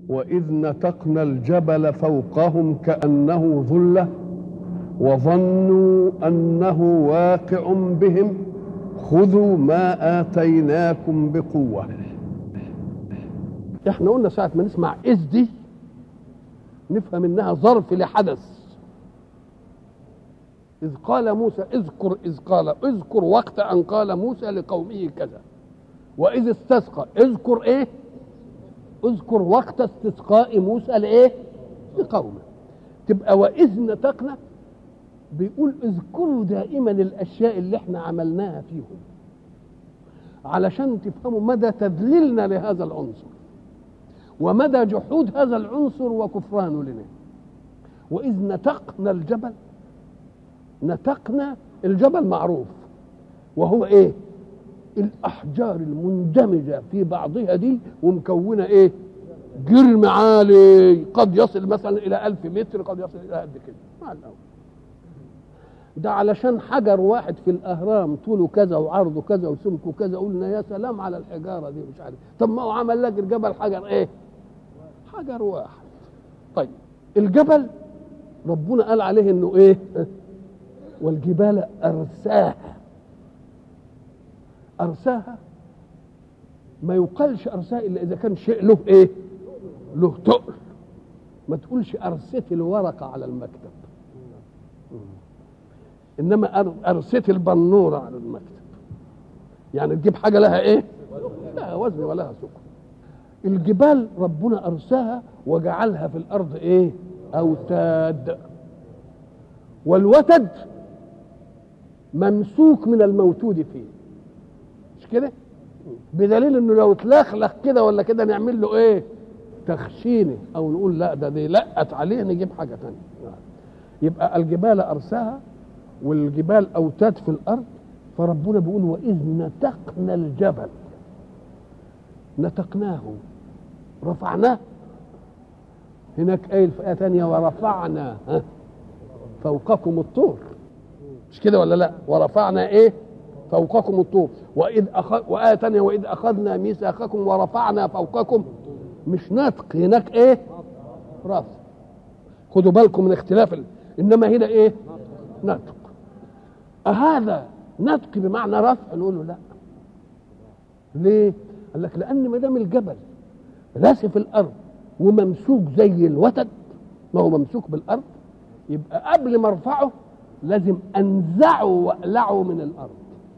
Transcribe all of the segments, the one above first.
وإذ نتقنا الجبل فوقهم كأنه ظلة وظنوا أنه واقع بهم خذوا ما آتيناكم بقوة احنا قلنا ساعة ما نسمع إذ دي نفهم إنها ظرف لحدث إذ قال موسى اذكر إذ قال اذكر وقت أن قال موسى لقومه كذا وإذ استسقى اذكر إيه اذكر وقت استسقاء موسى لإيه لقومه تبقى وإذ نتقنا بيقول اذكروا دائما الأشياء اللي احنا عملناها فيهم علشان تفهموا مدى تذليلنا لهذا العنصر ومدى جحود هذا العنصر وكفرانه لنا وإذ نتقنا الجبل نتقنا الجبل معروف وهو ايه الاحجار المندمجه في بعضها دي ومكونه ايه جرم عالي قد يصل مثلا الى ألف متر قد يصل الى قد كده مع الاول ده علشان حجر واحد في الاهرام طوله كذا وعرضه كذا وسمكه كذا قلنا يا سلام على الحجاره دي مش عارف طب ما هو عمل لك الجبل حجر ايه حجر واحد طيب الجبل ربنا قال عليه انه ايه والجبال أرساها أرساها ما يقالش أرساها إلا إذا كان شيء له إيه له تقل ما تقولش أرست الورقة على المكتب إنما أرست البنورة على المكتب يعني تجيب حاجة لها إيه لها وزن ولها سكر الجبال ربنا أرساها وجعلها في الأرض إيه أوتاد والوتد ممسوك من الموتود فيه مش كده بدليل انه لو اتلخلخ كده ولا كده نعمل له ايه تخشينه او نقول لا ده دي لقت عليه نجيب حاجه ثانيه يبقى الجبال ارساها والجبال اوتاد في الارض فربنا بيقول واذ نتقنا الجبل نتقناه رفعناه هناك قايل في ايه ثانيه ورفعنا ها فوقكم الطور مش كده ولا لا ورفعنا ايه فوقكم الطور واذ أخذ وايه ثانيه واذ اخذنا ميثاقكم ورفعنا فوقكم مش نطق هناك ايه رفع خدوا بالكم من اختلاف ال... انما هنا ايه نطق أهذا نطق بمعنى رفع نقول له لا ليه قال لك لان ما دام الجبل راسف الارض وممسوك زي الوتد ما هو ممسوك بالارض يبقى قبل ما ارفعه لازم انزعه واقلعه من الارض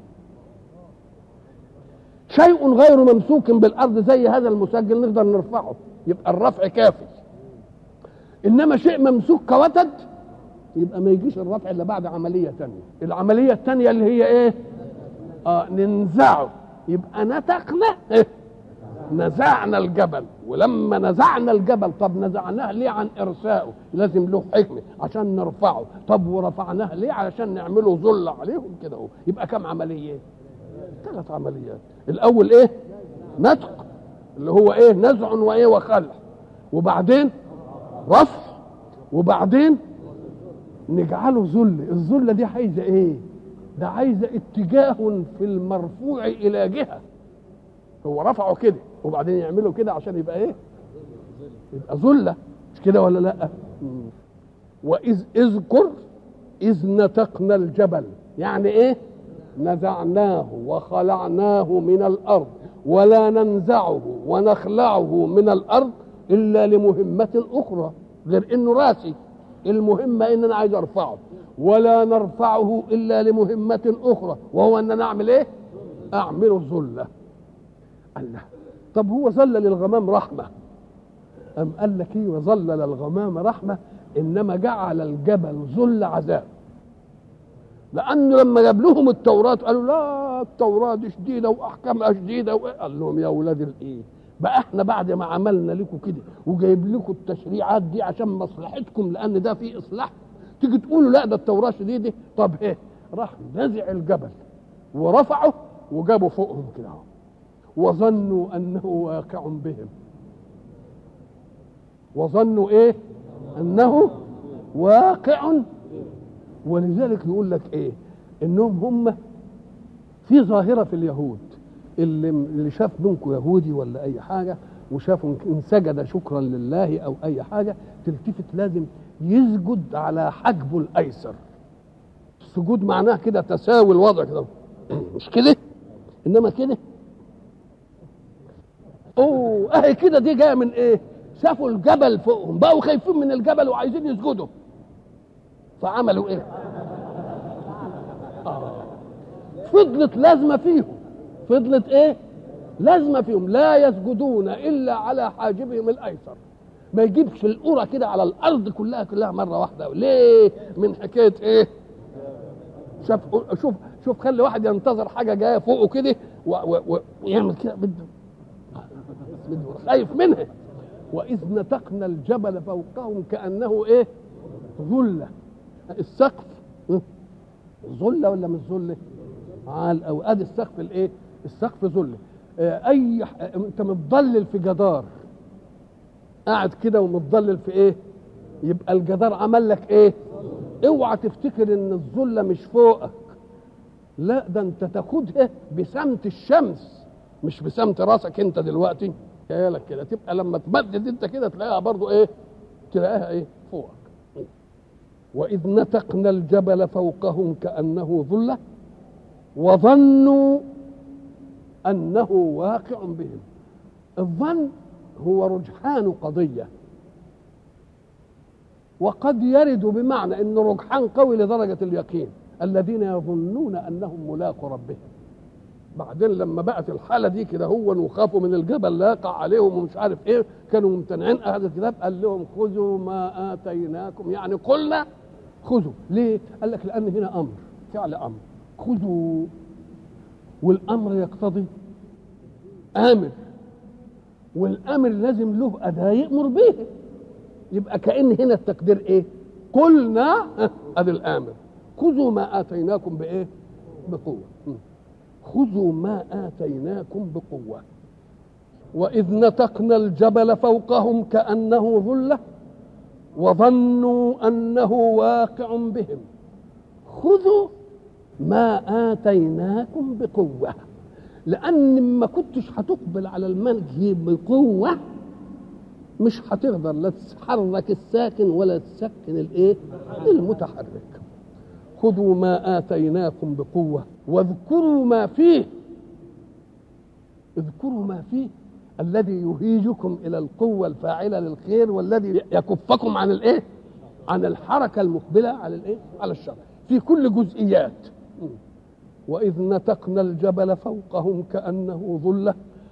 شيء غير ممسوك بالارض زي هذا المسجل نقدر نرفعه يبقى الرفع كافي انما شيء ممسوك كوتد يبقى ما يجيش الرفع الا بعد عمليه ثانيه العمليه الثانيه اللي هي ايه اه ننزعه يبقى نتقنا إيه؟ نزعنا الجبل ولما نزعنا الجبل طب نزعناه ليه عن ارسائه لازم له حكمه عشان نرفعه طب ورفعناه ليه علشان نعمله ظل عليهم كده اهو يبقى كم عمليه ثلاث عمليات الاول ايه نتق اللي هو ايه نزع وايه وخلع وبعدين رفع وبعدين نجعله ذل الذله دي عايزه ايه ده عايزه اتجاه في المرفوع الى جهه هو رفعه كده وبعدين يعمله كده عشان يبقى ايه يبقى ذله مش كده ولا لا واذ اذكر اذ نتقنا الجبل يعني ايه نزعناه وخلعناه من الارض ولا ننزعه ونخلعه من الارض الا لمهمه اخرى غير انه راسي المهمه ان انا عايز ارفعه ولا نرفعه الا لمهمه اخرى وهو ان انا اعمل ايه اعمله ذله الله طب هو ظلل الغمام رحمه أم قال لك ايه وظلل الغمام رحمه انما جعل الجبل ذل عذاب لانه لما جاب لهم التوراه قالوا لا التوراه دي شديده واحكامها شديده قال لهم يا اولاد الايه بقى احنا بعد ما عملنا لكم كده وجايب لكم التشريعات دي عشان مصلحتكم لان ده فيه اصلاح تيجي تقولوا لا ده التوراه شديده طب ايه راح نزع الجبل ورفعه وجابوا فوقهم كده اهو وظنوا انه واقع بهم وظنوا ايه انه واقع ولذلك يقول لك ايه انهم هم في ظاهره في اليهود اللي اللي شاف منكم يهودي ولا اي حاجه وشافوا ان سجد شكرا لله او اي حاجه تلتفت لازم يسجد على حجبه الايسر السجود معناه كده تساوي الوضع كده مش كده انما كده اوه اهي كده دي جايه من ايه شافوا الجبل فوقهم بقوا خايفين من الجبل وعايزين يسجدوا فعملوا ايه آه. فضلت لازمه فيهم فضلت ايه لازمه فيهم لا يسجدون الا على حاجبهم الايسر ما يجيبش القرى كده على الارض كلها كلها مره واحده ليه من حكايه ايه شوف شوف شوف خلي واحد ينتظر حاجه جايه فوقه كده ويعمل كده بده بده خايف منها واذ نتقنا الجبل فوقهم كانه ايه ظله السقف ظله ولا مش ظله عال او ادي السقف الايه السقف ظله اي انت متضلل في جدار قاعد كده ومتضلل في ايه يبقى الجدار عمل لك ايه اوعى تفتكر ان الظله مش فوقك لا ده انت تاخدها بسمت الشمس مش بسمت راسك انت دلوقتي جايه لك كده تبقى لما تمدد انت كده تلاقيها برضو ايه تلاقيها ايه فوقك واذ نتقنا الجبل فوقهم كانه ظله وظنوا انه واقع بهم الظن هو رجحان قضيه وقد يرد بمعنى انه رجحان قوي لدرجه اليقين الذين يظنون انهم ملاقوا ربهم بعدين لما بقت الحاله دي كده هو وخافوا من الجبل لا يقع عليهم ومش عارف ايه كانوا ممتنعين اهل الكتاب قال لهم خذوا ما اتيناكم يعني قلنا خذوا ليه؟ قال لك لان هنا امر فعل امر خذوا والامر يقتضي امر والامر لازم له اداه يامر به يبقى كان هنا التقدير ايه قلنا ادي الامر خذوا ما اتيناكم بايه بقوه خذوا ما اتيناكم بقوه واذ نتقنا الجبل فوقهم كانه ظله وظنوا انه واقع بهم خذوا ما اتيناكم بقوه لان ما كنتش هتقبل على المنهي بقوه مش هتقدر لا تحرك الساكن ولا تسكن الايه المتحرك خذوا ما اتيناكم بقوه واذكروا ما فيه اذكروا ما فيه الذي يهيجكم الى القوه الفاعله للخير والذي يكفكم عن الايه عن الحركه المقبله على الايه على الشر في كل جزئيات واذ نتقنا الجبل فوقهم كانه ظله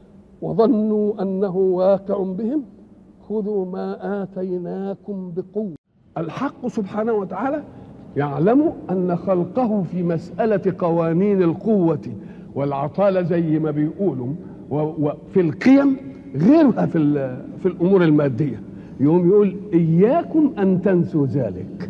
وظنوا انه واقع بهم خذوا ما اتيناكم بقوه الحق سبحانه وتعالى يعلم ان خلقه في مساله قوانين القوه والعطاله زي ما بيقولوا وفي القيم غيرها في في الامور الماديه يقوم يقول اياكم ان تنسوا ذلك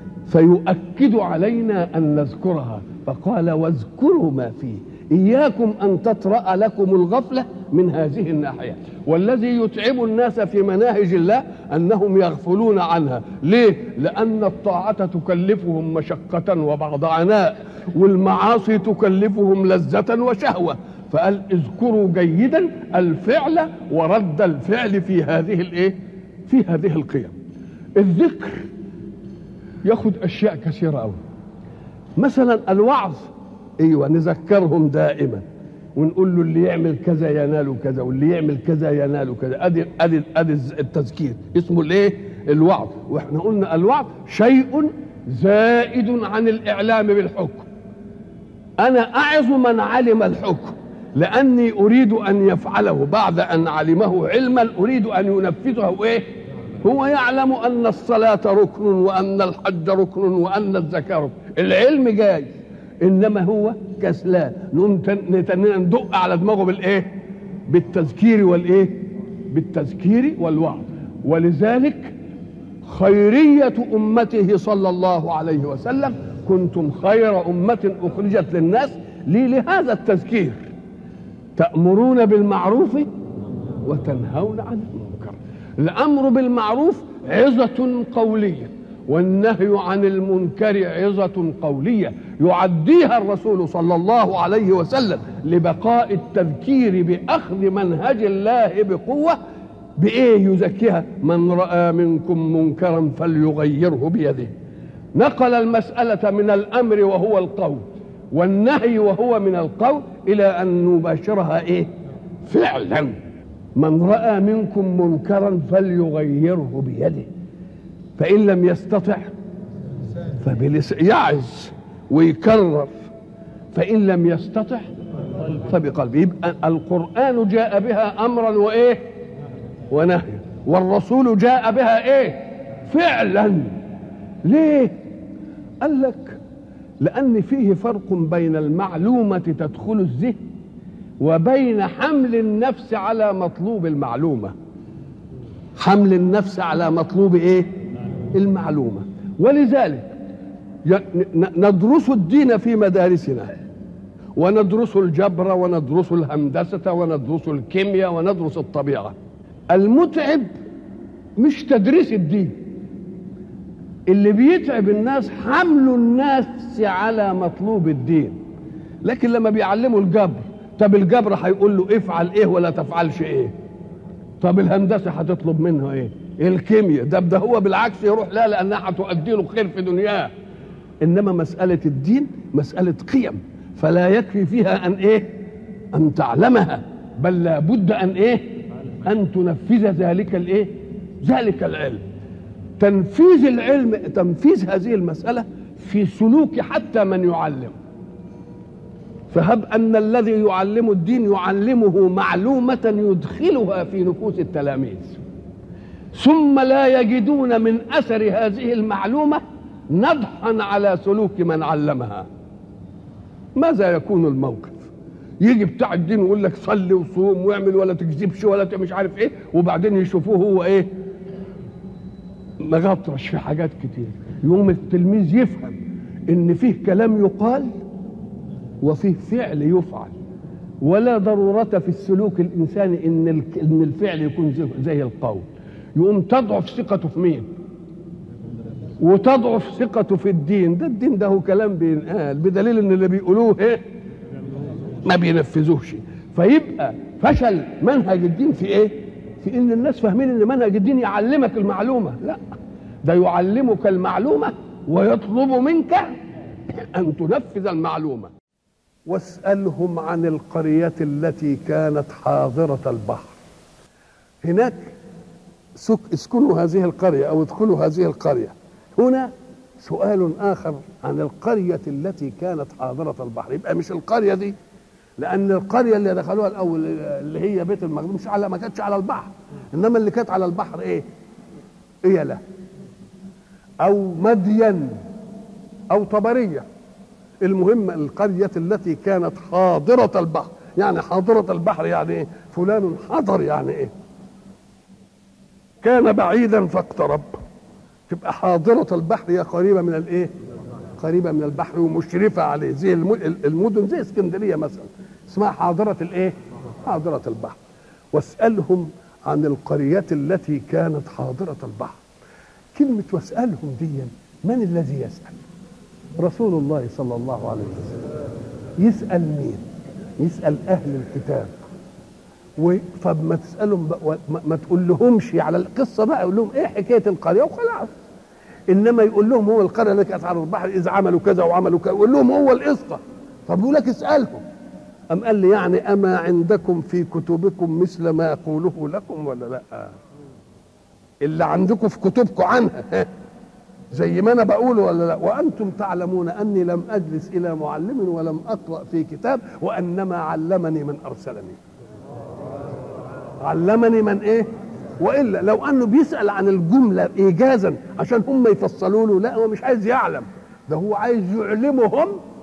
فيؤكد علينا ان نذكرها فقال واذكروا ما فيه اياكم ان تطرا لكم الغفله من هذه الناحيه والذي يتعب الناس في مناهج الله انهم يغفلون عنها ليه لان الطاعه تكلفهم مشقه وبعض عناء والمعاصي تكلفهم لذه وشهوه فقال اذكروا جيدا الفعل ورد الفعل في هذه الايه في هذه القيم الذكر ياخد اشياء كثيره قوي مثلا الوعظ ايوه نذكرهم دائما ونقول له اللي يعمل كذا ينال كذا واللي يعمل كذا ينال كذا ادي ادي ادي التذكير اسمه الايه الوعظ واحنا قلنا الوعظ شيء زائد عن الاعلام بالحكم انا اعظ من علم الحكم لاني اريد ان يفعله بعد ان علمه علما اريد ان ينفذه ايه هو يعلم ان الصلاه ركن وان الحج ركن وان الزكاه ركن العلم جاي انما هو كسلان نقوم ندق على دماغه بالايه بالتذكير والايه بالتذكير والوعظ ولذلك خيريه امته صلى الله عليه وسلم كنتم خير امه اخرجت للناس لي لهذا التذكير تامرون بالمعروف وتنهون عن المنكر الامر بالمعروف عظه قوليه والنهي عن المنكر عظة قولية يعديها الرسول صلى الله عليه وسلم لبقاء التذكير بأخذ منهج الله بقوة بايه يزكيها من راى منكم منكرا فليغيره بيده نقل المساله من الامر وهو القول والنهي وهو من القول الى ان نباشرها ايه فعلا من راى منكم منكرا فليغيره بيده فان لم يستطع فبلس يعز ويكرر فان لم يستطع فبقلبه يبقى القران جاء بها امرا وايه ونهيا والرسول جاء بها ايه فعلا ليه قال لك لان فيه فرق بين المعلومه تدخل الذهن وبين حمل النفس على مطلوب المعلومه حمل النفس على مطلوب ايه المعلومه ولذلك ندرس الدين في مدارسنا وندرس الجبر وندرس الهندسه وندرس الكيمياء وندرس الطبيعه المتعب مش تدريس الدين اللي بيتعب الناس حمل الناس على مطلوب الدين لكن لما بيعلموا الجبر طب الجبر هيقول له افعل ايه ولا تفعلش ايه طب الهندسه هتطلب منه ايه الكيمياء ده ده هو بالعكس يروح لا لانها هتؤدي له خير في دنياه انما مساله الدين مساله قيم فلا يكفي فيها ان ايه ان تعلمها بل لابد ان ايه ان تنفذ ذلك الايه ذلك العلم تنفيذ العلم تنفيذ هذه المساله في سلوك حتى من يعلم فهب ان الذي يعلم الدين يعلمه معلومه يدخلها في نفوس التلاميذ ثم لا يجدون من اثر هذه المعلومه نضحا على سلوك من علمها ماذا يكون الموقف يجي بتاع الدين ويقول لك صلي وصوم واعمل ولا تكذبش ولا مش عارف ايه وبعدين يشوفوه هو ايه مغطرش في حاجات كتير يقوم التلميذ يفهم ان فيه كلام يقال وفيه فعل يفعل ولا ضرورة في السلوك الإنساني إن إن الفعل يكون زي القول يقوم تضعف ثقته في مين؟ وتضعف ثقته في الدين ده الدين ده هو كلام بينقال بدليل ان اللي بيقولوه ايه ما بينفذوش فيبقى فشل منهج الدين في ايه في ان الناس فاهمين ان منهج الدين يعلمك المعلومه لا ده يعلمك المعلومه ويطلب منك ان تنفذ المعلومه واسالهم عن القريه التي كانت حاضره البحر هناك سك اسكنوا هذه القريه او ادخلوا هذه القريه هنا سؤال اخر عن القريه التي كانت حاضره البحر يبقى مش القريه دي لان القريه اللي دخلوها الاول اللي هي بيت المقدس مش على ما كانتش على البحر انما اللي كانت على البحر ايه ايله او مدين او طبريه المهم القريه التي كانت حاضره البحر يعني حاضره البحر يعني ايه فلان حضر يعني ايه كان بعيدا فاقترب تبقى حاضرة البحر هي قريبة من الايه؟ قريبة من البحر ومشرفة عليه زي المدن زي اسكندرية مثلا اسمها حاضرة الايه؟ حاضرة البحر واسألهم عن القرية التي كانت حاضرة البحر كلمة واسألهم دي من الذي يسأل؟ رسول الله صلى الله عليه وسلم يسأل مين؟ يسأل أهل الكتاب طب ما تسالهم ما, ما تقول لهمش على القصه بقى يقول لهم ايه حكايه القريه وخلاص انما يقول لهم هو القريه اللي كانت على البحر اذا عملوا كذا وعملوا كذا يقول لهم هو القصه طب يقول لك اسالهم أم قال لي يعني أما عندكم في كتبكم مثل ما يقوله لكم ولا لا اللي عندكم في كتبكم عنها زي ما أنا بقوله ولا لا وأنتم تعلمون أني لم أجلس إلى معلم ولم أقرأ في كتاب وأنما علمني من أرسلني علمني من ايه والا لو انه بيسال عن الجمله ايجازا عشان هم يفصلوا له لا هو مش عايز يعلم ده هو عايز يعلمهم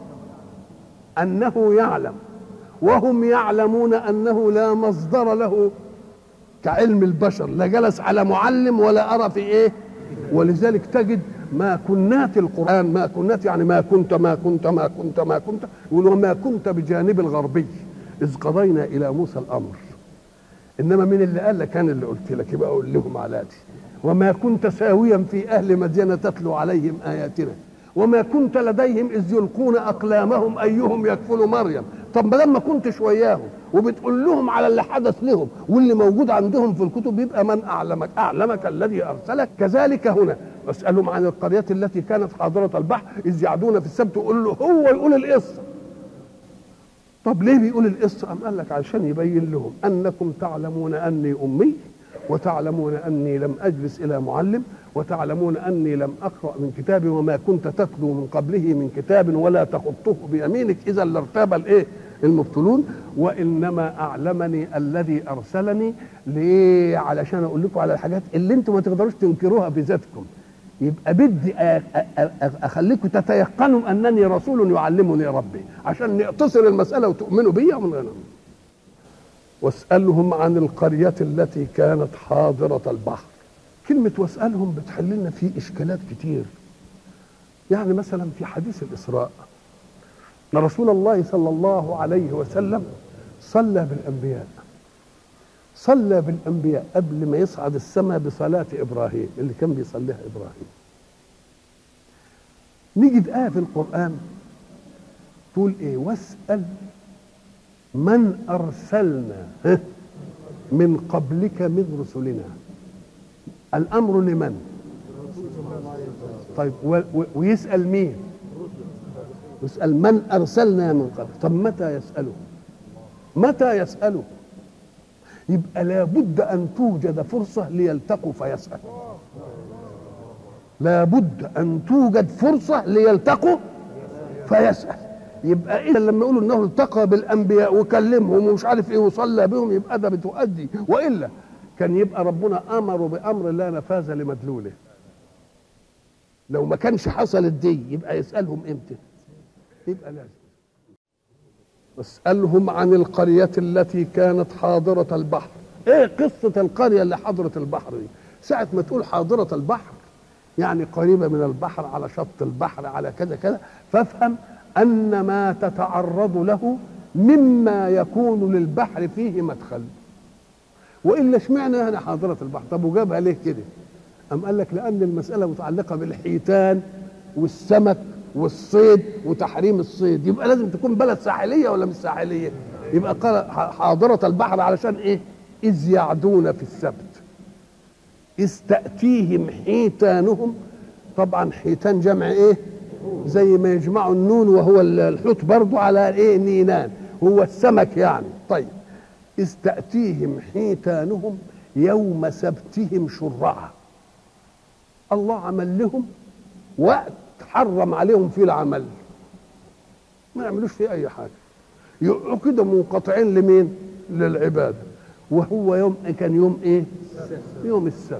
انه يعلم وهم يعلمون انه لا مصدر له كعلم البشر لا جلس على معلم ولا ارى في ايه ولذلك تجد ما كنات القران ما كنات يعني ما كنت ما كنت ما كنت ما كنت يقول وما كنت بجانب الغربي اذ قضينا الى موسى الامر انما مين اللي قال لك انا اللي قلت لك يبقى اقول لهم على دي وما كنت ساويا في اهل مدينه تتلو عليهم اياتنا وما كنت لديهم اذ يلقون اقلامهم ايهم يكفل مريم طب ما دام ما كنتش وياهم وبتقول لهم على اللي حدث لهم واللي موجود عندهم في الكتب يبقى من اعلمك اعلمك الذي ارسلك كذلك هنا واسالهم عن القريه التي كانت حاضره البحر اذ يعدون في السبت يقول له هو يقول القصه طب ليه بيقول القصه ام قال لك عشان يبين لهم انكم تعلمون اني امي وتعلمون اني لم اجلس الى معلم وتعلمون اني لم اقرا من كتاب وما كنت تتلو من قبله من كتاب ولا تخطه بيمينك اذا لارتاب الايه المبطلون وانما اعلمني الذي ارسلني ليه علشان اقول لكم على الحاجات اللي انتم ما تقدروش تنكروها بذاتكم يبقى بدي اخليكم تتيقنوا انني رسول يعلمني ربي عشان نقتصر المساله وتؤمنوا بي ومن غير واسالهم عن القريه التي كانت حاضره البحر كلمه واسالهم بتحل لنا في اشكالات كتير يعني مثلا في حديث الاسراء ان رسول الله صلى الله عليه وسلم صلى بالانبياء صلى بالانبياء قبل ما يصعد السماء بصلاه ابراهيم اللي كان بيصليها ابراهيم نجد ايه في القران تقول ايه واسال من ارسلنا من قبلك من رسلنا الامر لمن طيب و و ويسال مين يسال من ارسلنا من قبل طب متى يساله متى يساله يبقى لابد ان توجد فرصه ليلتقوا فيسال لابد ان توجد فرصه ليلتقوا فيسال يبقى اذا لما يقولوا انه التقى بالانبياء وكلمهم ومش عارف ايه وصلى بهم يبقى ده بتؤدي والا كان يبقى ربنا امر بامر لا نفاذ لمدلوله لو ما كانش حصلت دي يبقى يسالهم امتى يبقى لازم واسالهم عن القريه التي كانت حاضره البحر ايه قصه القريه اللي حضرت البحر دي ساعه ما تقول حاضره البحر يعني قريبه من البحر على شط البحر على كذا كذا فافهم ان ما تتعرض له مما يكون للبحر فيه مدخل والا اشمعنى يعني حاضره البحر طب وجابها ليه كده أم قال لك لأن المسألة متعلقة بالحيتان والسمك والصيد وتحريم الصيد يبقى لازم تكون بلد ساحلية ولا مش ساحلية يبقى قال حاضرة البحر علشان إيه إذ يعدون في السبت إذ تأتيهم حيتانهم طبعا حيتان جمع إيه زي ما يجمعوا النون وهو الحوت برضو على إيه نينان هو السمك يعني طيب إذ تأتيهم حيتانهم يوم سبتهم شرعا الله عمل لهم وقت حرم عليهم فيه العمل ما يعملوش فيه اي حاجه يبقوا كده منقطعين لمين للعباده وهو يوم كان يوم ايه يوم السبت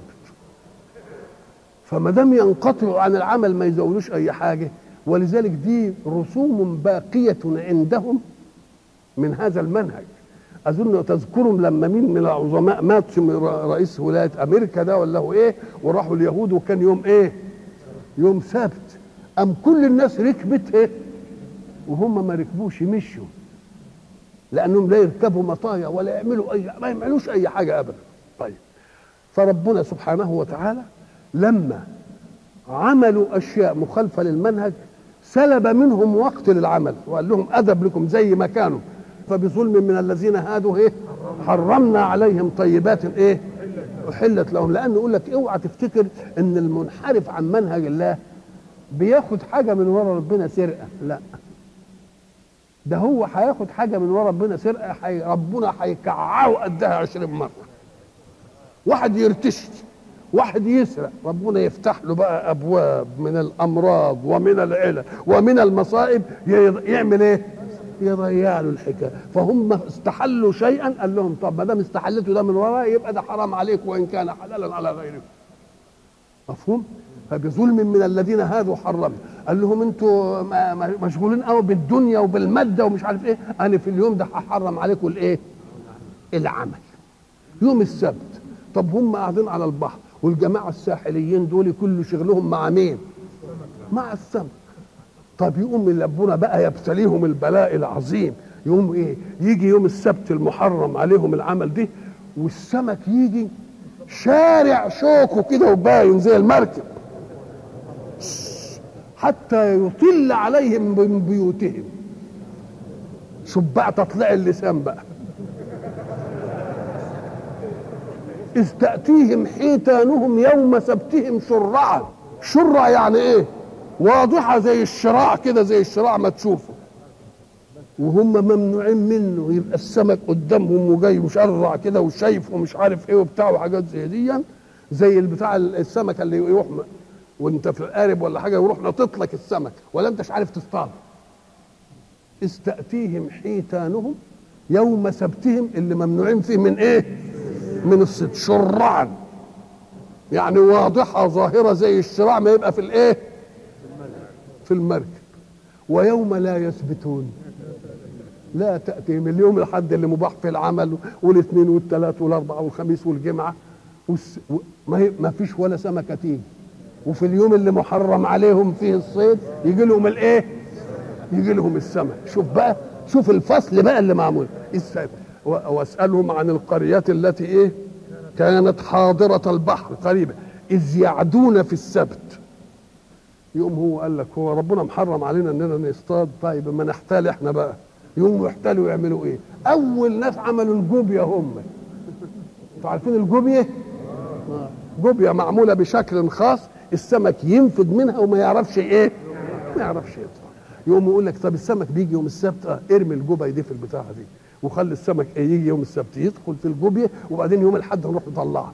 فما دام ينقطعوا عن العمل ما يزودوش اي حاجه ولذلك دي رسوم باقيه عندهم من هذا المنهج اظن تذكرهم لما مين من العظماء مات رئيس ولايه امريكا ده ولا هو ايه وراحوا اليهود وكان يوم ايه يوم سبت ام كل الناس ركبت ايه وهم ما ركبوش مشوا لانهم لا يركبوا مطايا ولا يعملوا اي ما يعملوش اي حاجه ابدا طيب فربنا سبحانه وتعالى لما عملوا اشياء مخالفه للمنهج سلب منهم وقت للعمل وقال لهم ادب لكم زي ما كانوا فبظلم من الذين هادوا ايه حرمنا عليهم طيبات ايه احلت لهم لان يقول لك اوعى تفتكر ان المنحرف عن منهج الله بياخد حاجه من ورا ربنا سرقه لا ده هو هياخد حاجه من ورا ربنا سرقه حي ربنا هيكععه قدها عشرين مره واحد يرتشي واحد يسرق ربنا يفتح له بقى ابواب من الامراض ومن العلل ومن المصائب يعمل ايه يضيع له الحكايه فهم استحلوا شيئا قال لهم طب ما دام استحلتوا ده من وراء يبقى ده حرام عليك وان كان حلالا على غيركم مفهوم فبظلم من الذين هادوا حرم قال لهم انتوا مشغولين قوي بالدنيا وبالماده ومش عارف ايه انا في اليوم ده هحرم عليكم الايه العمل يوم السبت طب هم قاعدين على البحر والجماعه الساحليين دول كل شغلهم مع مين مع السمك طب يقوم ربنا بقى يبتليهم البلاء العظيم يقوم ايه يجي يوم السبت المحرم عليهم العمل ده والسمك يجي شارع شوكه كده وباين زي المركب حتى يطل عليهم من بيوتهم شوف بقى تطلع اللسان بقى إذ تأتيهم حيتانهم يوم سبتهم شرعا شرع يعني إيه واضحة زي الشراع كده زي الشراع ما تشوفه وهم ممنوعين منه يبقى السمك قدامهم وجاي مشرع كده وشايف ومش عارف ايه وبتاع وحاجات زي دي زي البتاع السمكه اللي يروح وانت في القارب ولا حاجه يروح ناطط لك السمك ولا انتش عارف تصطاد إذ تأتيهم حيتانهم يوم سبتهم اللي ممنوعين فيه من ايه من الصيد شرعا يعني واضحة ظاهرة زي الشراع ما يبقى في الايه في المركب ويوم لا يثبتون لا تأتيهم اليوم الحد اللي مباح في العمل والاثنين والثلاث والاربعة والخميس والجمعة والس... ما, ما فيش ولا سمكة تيجي وفي اليوم اللي محرم عليهم فيه الصيد يجي لهم الايه يجي لهم السمك شوف بقى شوف الفصل بقى اللي معمول واسالهم عن القرية التي ايه كانت حاضرة البحر قريبة إذ يعدون في السبت يوم هو قال لك هو ربنا محرم علينا اننا نصطاد طيب ما نحتال احنا بقى يوم يحتالوا ويعملوا ايه اول ناس عملوا الجوبيا هم انتوا عارفين الجوبيا جوبيا معموله بشكل خاص السمك ينفد منها وما يعرفش ايه ما يعرفش يطلع يقوم يقول لك طب السمك بيجي يوم السبت اه ارمي الجوبه دي في البتاعه دي وخلي السمك ايه يجي يوم السبت يدخل في الجوبيه وبعدين يوم الاحد نروح نطلعه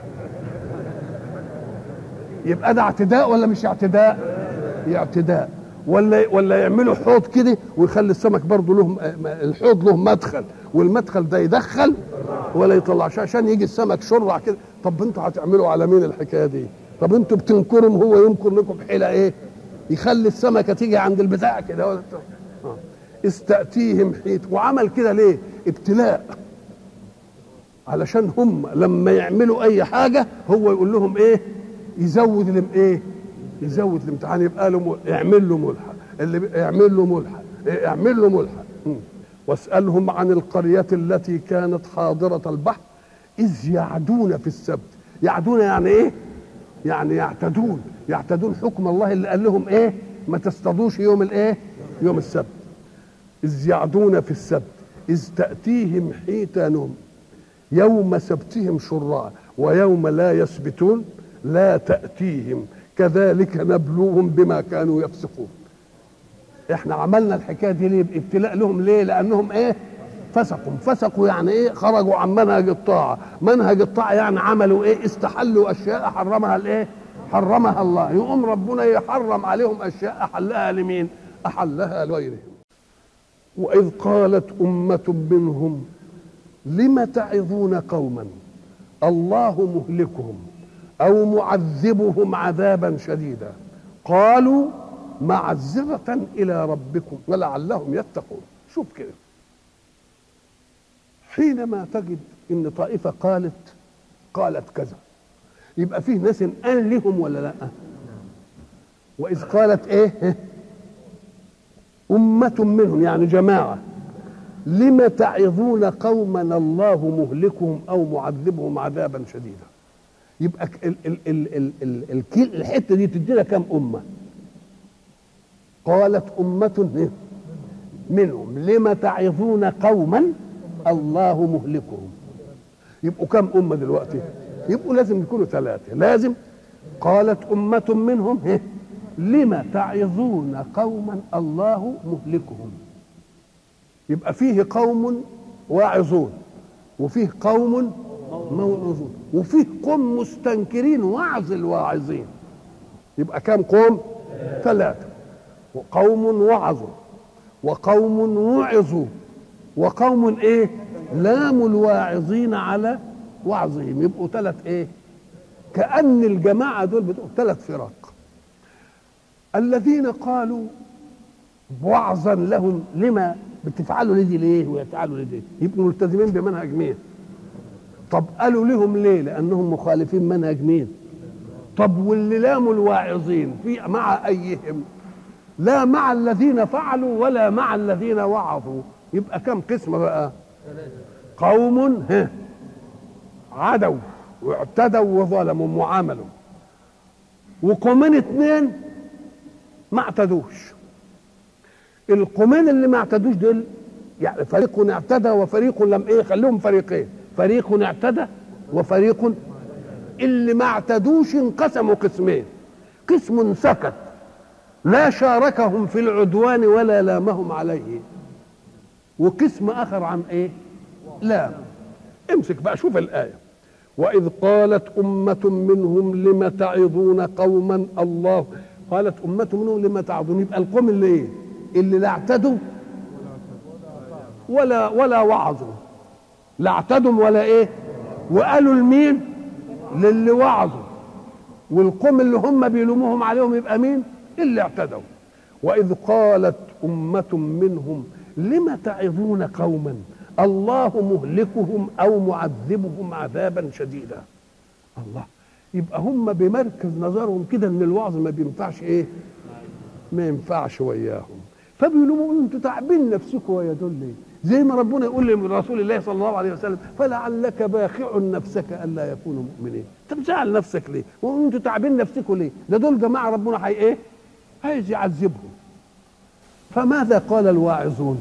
يبقى ده اعتداء ولا مش اعتداء اعتداء ولا ولا يعملوا حوض كده ويخلي السمك برضه له الحوض له مدخل والمدخل ده يدخل ولا يطلعش عشان يجي السمك شرع كده طب انتوا هتعملوا على مين الحكايه دي طب انتوا بتنكرهم هو ينكر لكم حيله ايه يخلي السمكه تيجي عند البتاع كده ولا آه. استأتيهم حيت وعمل كده ليه ابتلاء علشان هم لما يعملوا اي حاجه هو يقول لهم ايه يزود لهم ايه يزود الامتحان يبقى له اعمل له ملحق اللي يعمل له ملحق اعمل له ملحق واسالهم عن القريه التي كانت حاضره البحر اذ يعدون في السبت يعدون يعني ايه يعني يعتدون يعتدون حكم الله اللي قال لهم ايه ما تصطادوش يوم الايه يوم السبت اذ يعدون في السبت اذ تاتيهم حيتانهم يوم سبتهم شراء ويوم لا يسبتون لا تاتيهم كذلك نبلوهم بما كانوا يفسقون احنا عملنا الحكايه دي ليه ابتلاء لهم ليه لانهم ايه فسقوا فسقوا يعني ايه خرجوا عن منهج الطاعه منهج الطاعه يعني عملوا ايه استحلوا اشياء حرمها الايه حرمها الله يقوم ربنا يحرم عليهم اشياء احلها لمين احلها لغيرهم واذ قالت امه منهم لم تعظون قوما الله مهلكهم او معذبهم عذابا شديدا قالوا معذرة إلى ربكم ولعلهم يتقون شوف كده حينما تجد إن طائفة قالت قالت كذا يبقى فيه ناس قال لهم ولا لا وإذ قالت إيه أمة منهم يعني جماعة لم تعظون قوما الله مهلكهم أو معذبهم عذابا شديدا يبقى ال ال ال ال ال ال الحته دي تدينا كم امه قالت امه منهم لم تعظون قوما الله مهلكهم يبقوا كم امه دلوقتي يبقوا لازم يكونوا ثلاثه لازم قالت امه منهم لم تعظون قوما الله مهلكهم يبقى فيه قوم واعظون وفيه قوم موعظون وفيه قوم مستنكرين وعظ الواعظين يبقى كم قوم ثلاثة وقوم وعظوا وقوم وعظوا وقوم ايه لاموا الواعظين على وعظهم يبقوا ثلاث ايه كأن الجماعة دول بتوع ثلاث فرق الذين قالوا وعظا لهم لما بتفعلوا لدي ليه ويفعلوا لدي يبقوا ملتزمين بمنهج مين طب قالوا لهم ليه لانهم مخالفين منهج مين طب واللي لاموا الواعظين في مع ايهم لا مع الذين فعلوا ولا مع الذين وعظوا يبقى كم قسم بقى قوم ها عدوا واعتدوا وظلموا وعملوا وقومين اثنين ما اعتدوش القومين اللي ما اعتدوش دول يعني فريق اعتدى وفريق لم ايه خليهم فريقين فريق اعتدى وفريق اللي ما اعتدوش انقسموا قسمين قسم سكت لا شاركهم في العدوان ولا لامهم عليه وقسم اخر عن ايه لام امسك بقى شوف الايه واذ قالت امه منهم لم تعظون قوما الله قالت امه منهم لم تعظون يبقى القوم اللي ايه اللي لا اعتدوا ولا ولا وعظوا لا اعتدوا ولا ايه وقالوا لمين للي وعظوا والقوم اللي هم بيلوموهم عليهم يبقى مين اللي اعتدوا واذ قالت امه منهم لم تعظون قوما الله مهلكهم او معذبهم عذابا شديدا الله يبقى هم بمركز نظرهم كده ان الوعظ ما بينفعش ايه ما ينفعش وياهم فبيقولوا انتوا تعبين نفسكم ويا دول ليه زي ما ربنا يقول لرسول الله صلى الله عليه وسلم فلعلك باخع نفسك الا يكونوا مؤمنين انت مزعل نفسك ليه وانتوا تعبين نفسكم ليه ده دول جماعه ربنا هي ايه عايز يعذبهم فماذا قال الواعظون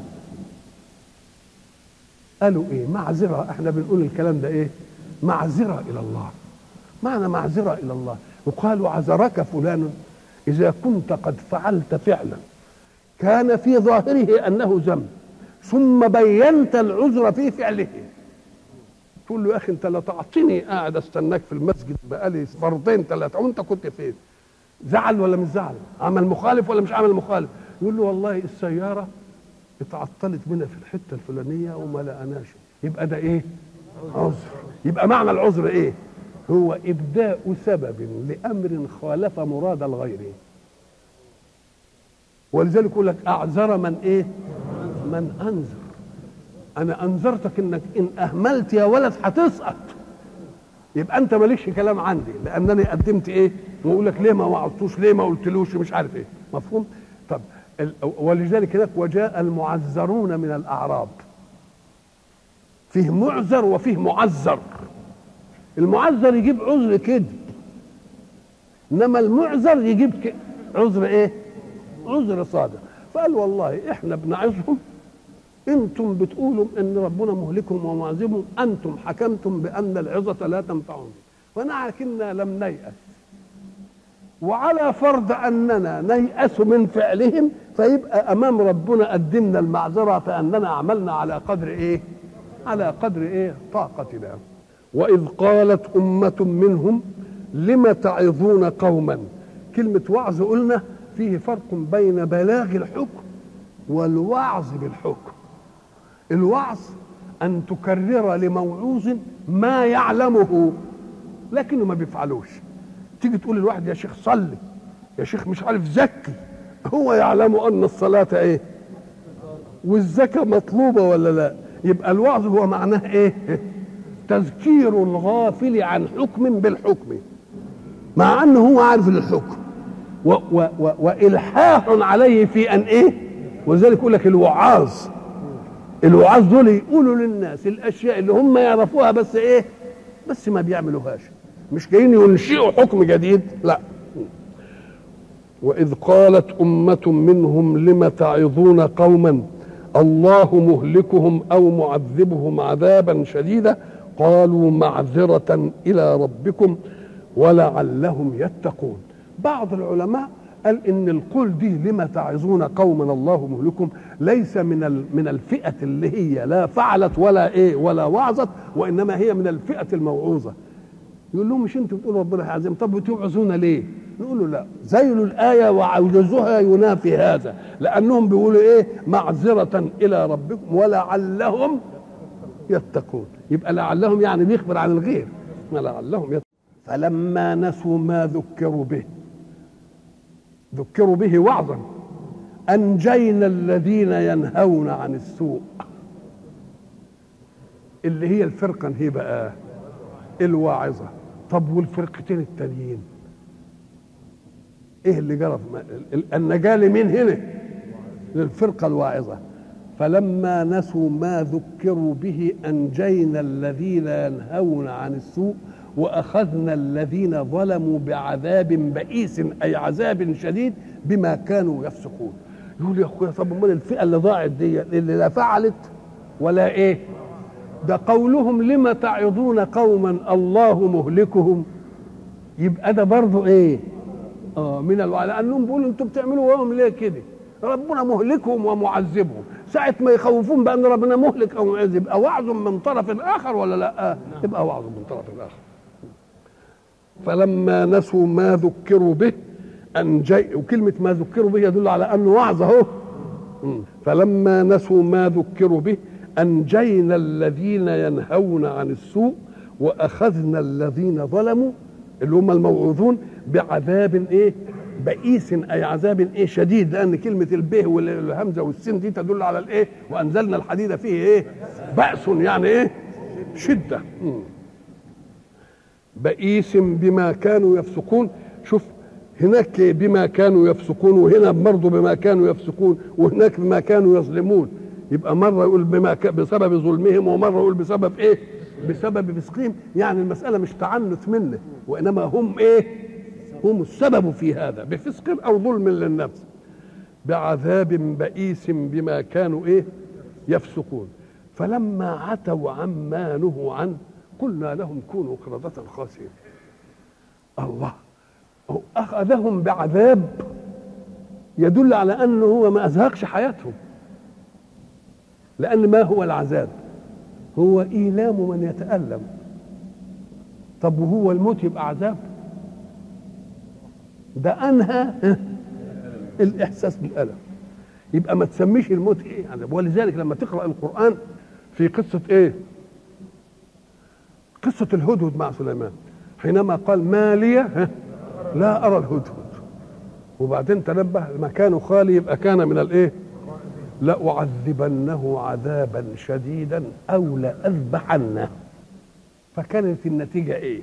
قالوا ايه معذره احنا بنقول الكلام ده ايه معذره الى الله معنى معذره الى الله وقالوا عذرك فلان اذا كنت قد فعلت فعلا كان في ظاهره انه ذنب ثم بينت العذر في فعله تقول له يا اخي انت لا تعطيني قاعد استناك في المسجد بقالي مرتين ثلاثه وانت كنت فين زعل ولا مش زعل عمل مخالف ولا مش عمل مخالف يقول له والله السياره اتعطلت بنا في الحته الفلانيه وما لقناش يبقى ده ايه عذر يبقى معنى العذر ايه هو ابداء سبب لامر خالف مراد الغير ولذلك يقول لك اعذر من ايه من انذر انا انذرتك انك ان اهملت يا ولد هتسقط يبقى انت مالكش كلام عندي لانني قدمت ايه واقول لك ليه ما وعظتوش ليه ما قلتلوش مش عارف ايه مفهوم طب ولذلك هناك وجاء المعذرون من الاعراب فيه معذر وفيه معذر المعذر يجيب عذر كذب انما المعذر يجيب عذر ايه عذر صادق فقال والله احنا بنعظهم انتم بتقولوا ان ربنا مهلكهم ومعذبهم انتم حكمتم بان العظه لا تنفعهم ولكننا لم نيأس وعلى فرض اننا نيأس من فعلهم فيبقى امام ربنا قدمنا المعذره فاننا عملنا على قدر ايه؟ على قدر ايه؟ طاقتنا. واذ قالت امه منهم لم تعظون قوما كلمه وعظ قلنا فيه فرق بين بلاغ الحكم والوعظ بالحكم. الوعظ ان تكرر لموعوظ ما يعلمه لكنه ما بيفعلوش. تيجي تقول للواحد يا شيخ صلي يا شيخ مش عارف زكي هو يعلم ان الصلاه ايه والزكاه مطلوبه ولا لا يبقى الوعظ هو معناه ايه تذكير الغافل عن حكم بالحكم مع انه هو عارف الحكم و و و والحاح عليه في ان ايه ولذلك يقول لك الوعاظ الوعاظ دول يقولوا للناس الاشياء اللي هم يعرفوها بس ايه بس ما بيعملوهاش مش جايين ينشئوا حكم جديد لا واذ قالت امه منهم لم تعظون قوما الله مهلكهم او معذبهم عذابا شديدا قالوا معذره الى ربكم ولعلهم يتقون بعض العلماء قال ان القول دي لما تعظون قوما الله مهلكهم ليس من من الفئه اللي هي لا فعلت ولا ايه ولا وعظت وانما هي من الفئه الموعوظه يقول لهم مش انتوا بتقولوا ربنا هيعزم طب بتوعظونا ليه؟ نقول له لا زيلوا الآية وعوجزها ينافي هذا لأنهم بيقولوا إيه معذرة إلى ربكم ولعلهم يتقون يبقى لعلهم يعني بيخبر عن الغير لعلهم يتقون فلما نسوا ما ذكروا به ذكروا به وعظا أنجينا الذين ينهون عن السوء اللي هي الفرقة هي بقى الواعظة طب والفرقتين التانيين ايه اللي جرى النجاة لمين هنا للفرقة الواعظة فلما نسوا ما ذكروا به أنجينا الذين ينهون عن السوء وأخذنا الذين ظلموا بعذاب بئيس أي عذاب شديد بما كانوا يفسقون يقول يا اخويا طب امال الفئه اللي ضاعت دي اللي لا فعلت ولا ايه ده قولهم لما تعظون قوما الله مهلكهم يبقى ده برضه ايه اه من الوعي لانهم بيقولوا انتوا بتعملوا وهم ليه كده ربنا مهلكهم ومعذبهم ساعة ما يخوفون بأن ربنا مهلك أو معذب يبقى وعظ من طرف آخر ولا لا؟ يبقى وعظ من طرف آخر. فلما نسوا ما ذكروا به أنجي وكلمة ما ذكروا به يدل على أنه وعظ أهو. فلما نسوا ما ذكروا به أنجينا الذين ينهون عن السوء وأخذنا الذين ظلموا اللي هم الموعوظون بعذاب إيه؟ بئيس اي عذاب ايه شديد لان كلمه البه والهمزه والسين دي تدل على الايه وانزلنا الحديد فيه ايه باس يعني ايه شده بئيس بما كانوا يفسقون شوف هناك بما كانوا يفسقون وهنا برضه بما كانوا يفسقون وهناك بما كانوا يظلمون يبقى مره يقول بما ك... بسبب ظلمهم ومره يقول بسبب ايه بسبب فسقهم يعني المساله مش تعنت منه وانما هم ايه هم السبب في هذا بفسق او ظلم للنفس بعذاب بئيس بما كانوا ايه يفسقون فلما عتوا عما نهوا عنه قلنا لهم كونوا قردة خاسئين الله أخذهم بعذاب يدل على أنه هو ما أزهقش حياتهم لأن ما هو العذاب هو إيلام من يتألم طب وهو الموت يبقى عذاب ده انهى الاحساس بالالم يبقى ما تسميش الموت ايه عذاب ولذلك لما تقرا القران في قصه ايه قصه الهدهد مع سليمان حينما قال ما لي لا ارى الهدهد وبعدين تنبه مكانه خالي يبقى كان من الايه لأعذبنه عذابا شديدا أو لأذبحنه فكانت النتيجة إيه؟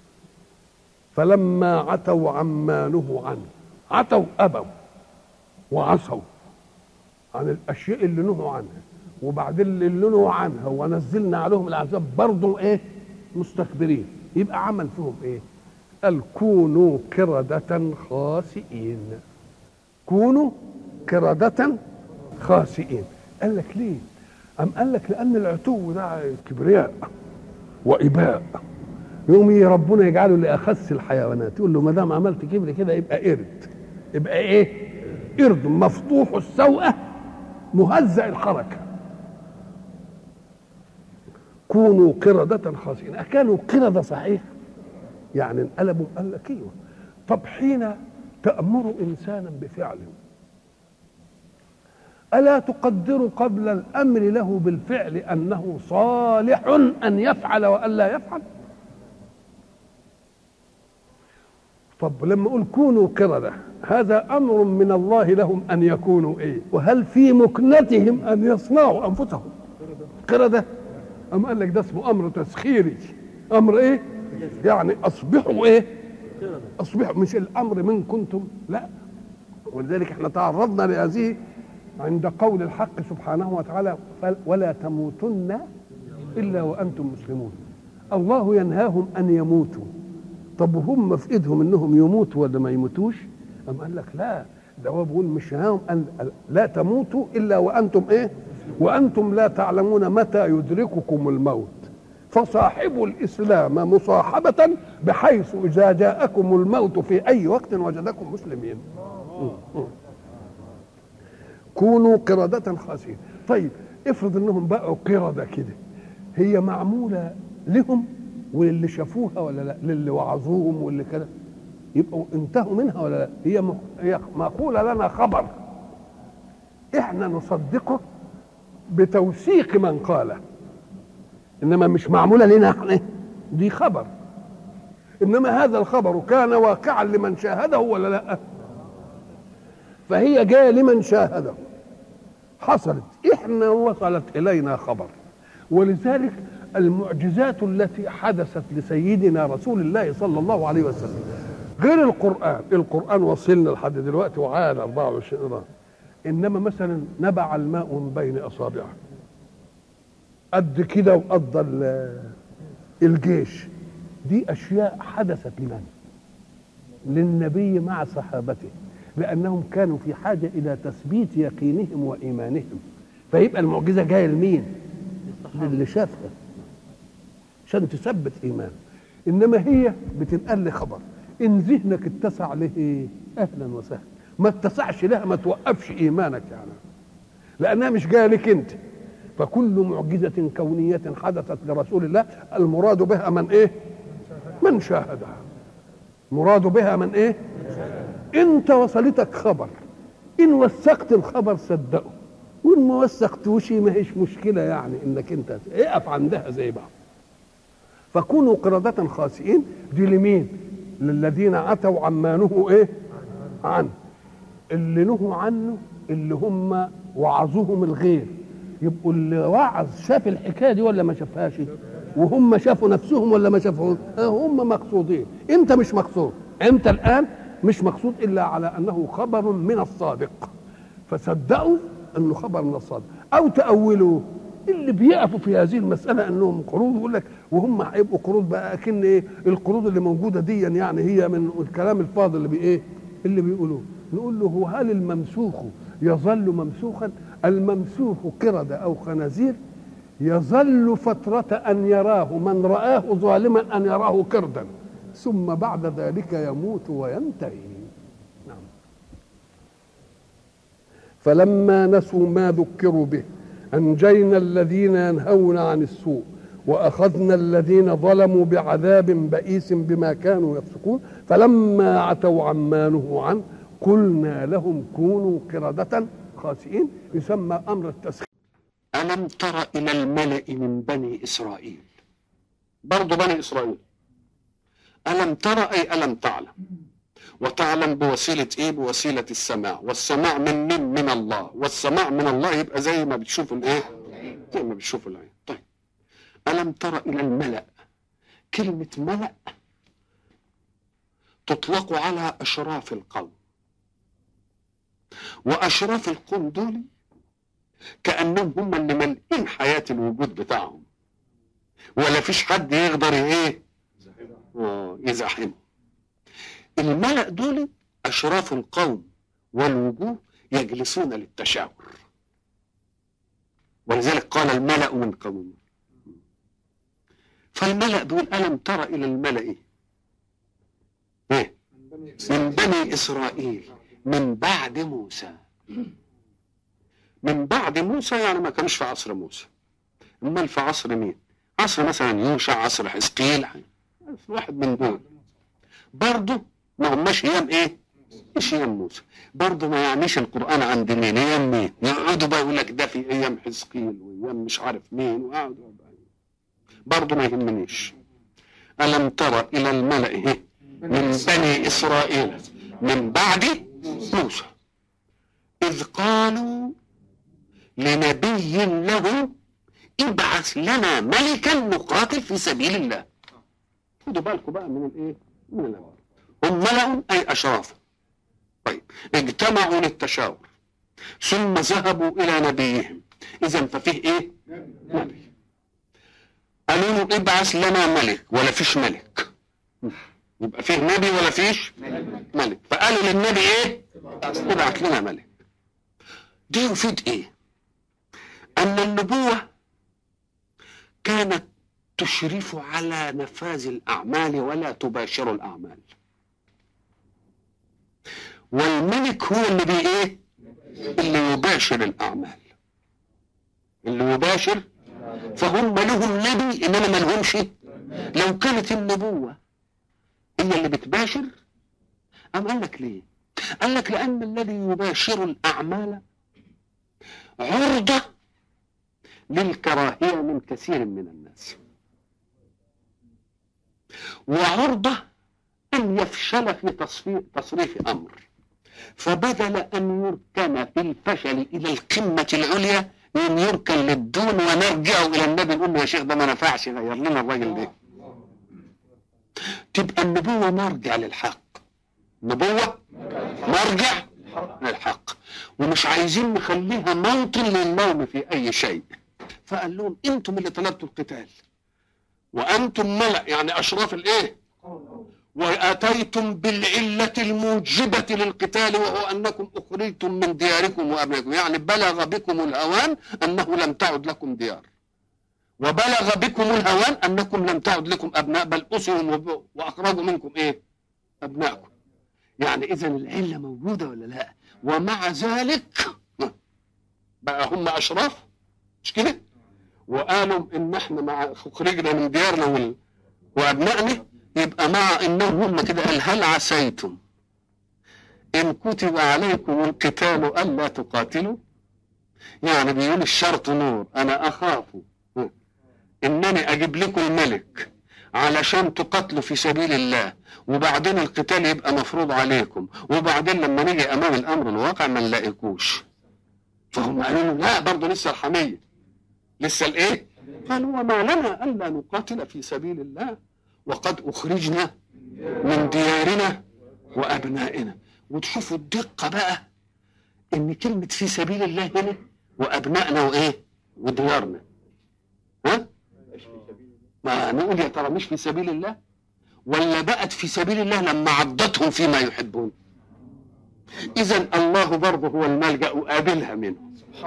فلما عتوا عما نهوا عنه عتوا ابوا وعصوا عن الاشياء اللي نهوا عنها وبعدين اللي نهوا عنها ونزلنا عليهم العذاب برضه ايه مستكبرين يبقى عمل فيهم ايه قال كونوا كردة خاسئين كونوا كردة خاسئين قال لك ليه أم قال لك لأن العتو ده كبرياء وإباء يوم ربنا يجعله لاخس الحيوانات يقول له ما دام عملت كبر كده يبقى قرد يبقى ايه قرد مفضوح السوءه مهزأ الحركه كونوا قردة خاسئين أكانوا قردة صحيح يعني انقلبوا قال لك ايوه طب حين تأمر إنسانا بفعل ألا تقدر قبل الأمر له بالفعل أنه صالح أن يفعل وألا يفعل طب لما اقول كونوا قردة هذا امر من الله لهم ان يكونوا ايه وهل في مكنتهم ان يصنعوا انفسهم قردة ام قال لك ده اسمه امر تسخيري امر ايه يعني اصبحوا ايه اصبحوا مش الامر من كنتم لا ولذلك احنا تعرضنا لهذه عند قول الحق سبحانه وتعالى ولا تموتن الا وانتم مسلمون الله ينهاهم ان يموتوا طب وهم في ايدهم انهم يموتوا ولا ما يموتوش أم قال لك لا ده هو بيقول مش هاهم أن لا تموتوا الا وانتم ايه وانتم لا تعلمون متى يدرككم الموت فصاحبوا الاسلام مصاحبه بحيث اذا جاءكم الموت في اي وقت وجدكم مسلمين كونوا قردة خاسئين طيب افرض انهم بقوا قردة كده هي معمولة لهم وللي شافوها ولا لا للي وعظوهم واللي كده يبقوا انتهوا منها ولا لا هي هي مقوله لنا خبر احنا نصدقه بتوثيق من قاله انما مش معموله لنا احنا دي خبر انما هذا الخبر كان واقعا لمن شاهده ولا لا فهي جايه لمن شاهده حصلت احنا وصلت الينا خبر ولذلك المعجزات التي حدثت لسيدنا رسول الله صلى الله عليه وسلم غير القرآن القرآن وصلنا لحد دلوقتي وعاد 24 رهن إنما مثلا نبع الماء من بين أصابعه قد كده وقضى الجيش دي أشياء حدثت لمن؟ للنبي مع صحابته لانهم كانوا في حاجه الى تثبيت يقينهم وايمانهم فيبقى المعجزه جايه لمين للي شافها عشان تثبت ايمانه انما هي بتنقل لي خبر ان ذهنك اتسع له اهلا وسهلا ما اتسعش لها ما توقفش ايمانك يعني لانها مش جايه لك انت فكل معجزه كونيه حدثت لرسول الله المراد بها من ايه من شاهدها مراد بها من ايه انت وصلتك خبر ان وثقت الخبر صدقه وان ما وثقتوش ما هيش مشكله يعني انك انت اقف عندها زي بعض فكونوا قردة خاسئين دي لمين؟ للذين عتوا عما نهوا ايه؟ عنه اللي نهوا عنه اللي هم وعظوهم الغير يبقوا اللي وعظ شاف الحكايه دي ولا ما شافهاش؟ وهم شافوا نفسهم ولا ما شافوش؟ هم مقصودين، انت مش مقصود، انت الان مش مقصود الا على انه خبر من الصادق فصدقوا انه خبر من الصادق او تاولوا اللي بيقفوا في هذه المساله انهم قروض يقول لك وهم هيبقوا قروض بقى اكن ايه القروض اللي موجوده دي يعني هي من الكلام الفاضل اللي بايه اللي بيقولوه نقول له هو هل الممسوخ يظل ممسوخا الممسوخ قردة او خنازير يظل فترة أن يراه من رآه ظالما أن يراه قردا ثم بعد ذلك يموت وينتهي نعم فلما نسوا ما ذكروا به أنجينا الذين ينهون عن السوء وأخذنا الذين ظلموا بعذاب بئيس بما كانوا يفسقون فلما عتوا عما نهوا عنه قلنا لهم كونوا قردة خاسئين يسمى أمر التسخير ألم تر إلى الملأ من بني إسرائيل برضو بني إسرائيل ألم ترى أي ألم تعلم وتعلم بوسيلة إيه بوسيلة السماع والسماع من من من الله والسماع من الله يبقى زي ما بتشوف الإيه زي ما بتشوف العين طيب ألم ترى إلى الملأ كلمة ملأ تطلق على أشراف القوم وأشراف القوم دول كأنهم هم اللي ملئين حياة الوجود بتاعهم ولا فيش حد يقدر ايه آه، يزاحمه الملأ دول أشراف القوم والوجوه يجلسون للتشاور ولذلك قال الملأ من قوم فالملأ دول ألم تر إلى الملأ إيه؟ من بني إسرائيل من بعد موسى من بعد موسى يعني ما كانش في عصر موسى امال في عصر مين عصر مثلا يوشع عصر حزقيل واحد من دول برضه ما هماش ايام ايه مش ايام موسى برضه ما يعنيش القران عند مين ايام مين يقعدوا بقى يقول لك ده في ايام حزقيل وايام مش عارف مين وقعدوا برضه ما يهمنيش الم تر الى الملا إيه؟ من بني اسرائيل من بعد موسى اذ قالوا لنبي له ابعث لنا ملكا نقاتل في سبيل الله خدوا بالكم بقى من الايه من الامر هم ملأ اي اشراف طيب اجتمعوا للتشاور ثم ذهبوا الى نبيهم اذا ففيه ايه نبي قالوا له ابعث لنا ملك ولا فيش ملك يبقى فيه نبي ولا فيش ملك فقالوا للنبي ايه ابعث لنا ملك دي يفيد ايه أن النبوة كانت تشرف على نفاذ الأعمال ولا تباشر الأعمال والملك هو اللي بي إيه؟ اللي يباشر الأعمال اللي يباشر فهم لهم نبي إنما ما لهمش لو كانت النبوة هي اللي بتباشر أم قال لك ليه؟ قال لك لأن الذي يباشر الأعمال عرضة للكراهية من كثير من الناس وعرضة أن يفشل في تصفير تصريف أمر فبدل أن يركن في الفشل إلى القمة العليا أن يركن للدون ونرجع إلى النبي نقول له يا شيخ ده ما نفعش غير لنا الراجل ده تبقى النبوة مرجع للحق نبوة مرجع للحق ومش عايزين نخليها موطن للنوم في أي شيء فقال لهم انتم اللي طلبتوا القتال وانتم ملأ يعني اشراف الايه واتيتم بالعله الموجبه للقتال وهو انكم اخرجتم من دياركم وابنائكم يعني بلغ بكم الهوان انه لم تعد لكم ديار وبلغ بكم الهوان انكم لم تعد لكم ابناء بل اسروا وب- واخرجوا منكم ايه ابنائكم يعني اذا العله موجوده ولا لا ومع ذلك بقى هم اشراف مش كده وقالوا ان احنا مع خرجنا من ديارنا وال... وابنائنا يبقى مع انهم هم كده قال هل عسيتم ان كتب عليكم القتال الا تقاتلوا يعني بيقول الشرط نور انا اخاف انني اجيب لكم الملك علشان تقاتلوا في سبيل الله وبعدين القتال يبقى مفروض عليكم وبعدين لما نيجي امام الامر الواقع ما نلاقيكوش فهم قالوا له لا برضه لسه الحميه لسه الايه؟ قالوا وما لنا الا نقاتل في سبيل الله وقد اخرجنا من ديارنا وابنائنا وتشوفوا الدقه بقى ان كلمه في سبيل الله هنا وابنائنا وايه؟ وديارنا ها؟ ما نقول يا ترى مش في سبيل الله ولا بقت في سبيل الله لما عضتهم فيما يحبون اذا الله برضه هو الملجا وقابلها منه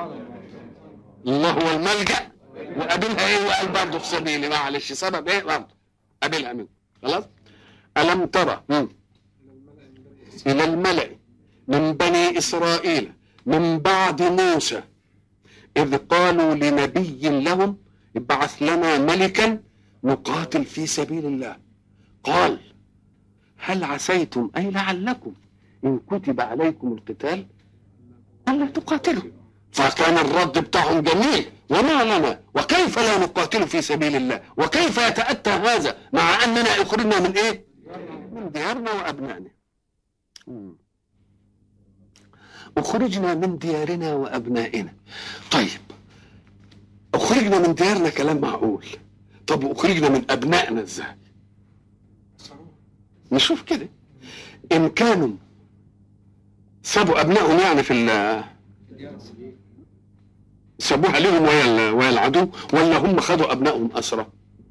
الله هو الملجا وقابلها ايه وقال برضه في سبيلي معلش سبب ايه برضه قابلها منه خلاص الم ترى مم. الى الملا من بني اسرائيل من بعد موسى اذ قالوا لنبي لهم ابعث لنا ملكا نقاتل في سبيل الله قال هل عسيتم اي لعلكم ان كتب عليكم القتال الا تقاتلوا فكان الرد بتاعهم جميل وما لنا وكيف لا نقاتل في سبيل الله وكيف يتاتى هذا مع اننا اخرجنا من ايه من ديارنا وابنائنا مم. اخرجنا من ديارنا وابنائنا طيب اخرجنا من ديارنا كلام معقول طب اخرجنا من ابنائنا ازاي نشوف كده ان كانوا سابوا ابنائهم يعني في ال- سابوها لهم ويا ال- ويا العدو ولا هم خدوا ابنائهم اسرى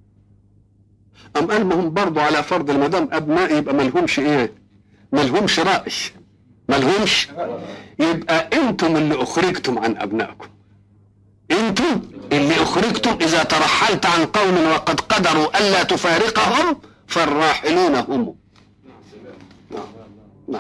ام قال ما هم برضه على فرض ما دام ابناء يبقى ما لهمش ايه ما لهمش راي ما لهمش يبقى انتم اللي اخرجتم عن ابنائكم انتم اللي اخرجتم اذا ترحلت عن قوم وقد قدروا الا تفارقهم فالراحلون هم نعم. نعم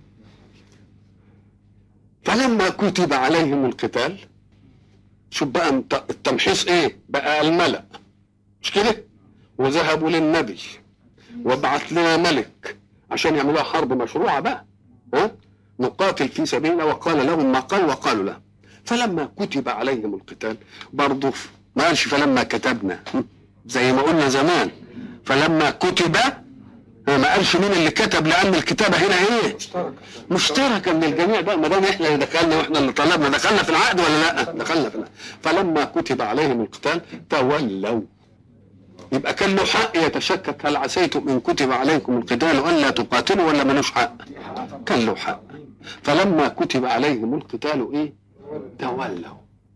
فلما كتب عليهم القتال شوف بقى الت- التمحيص ايه بقى الملأ مش كده وذهبوا للنبي وابعث لنا ملك عشان يعملوها حرب مشروعة بقى ها نقاتل في سبيل الله وقال لهم ما قال وقالوا له فلما كتب عليهم القتال برضه ما قالش فلما كتبنا زي ما قلنا زمان فلما كتب ما قالش مين اللي كتب لان الكتابه هنا ايه مشتركه من الجميع بقى ما دام احنا اللي دخلنا واحنا اللي طلبنا دخلنا في العقد ولا لا دخلنا في العقد فلما كتب عليهم القتال تولوا يبقى كان له حق يتشكك هل عسيتم ان كتب عليكم القتال الا تقاتلوا ولا ملوش حق كان له حق فلما كتب عليهم القتال ايه تولوا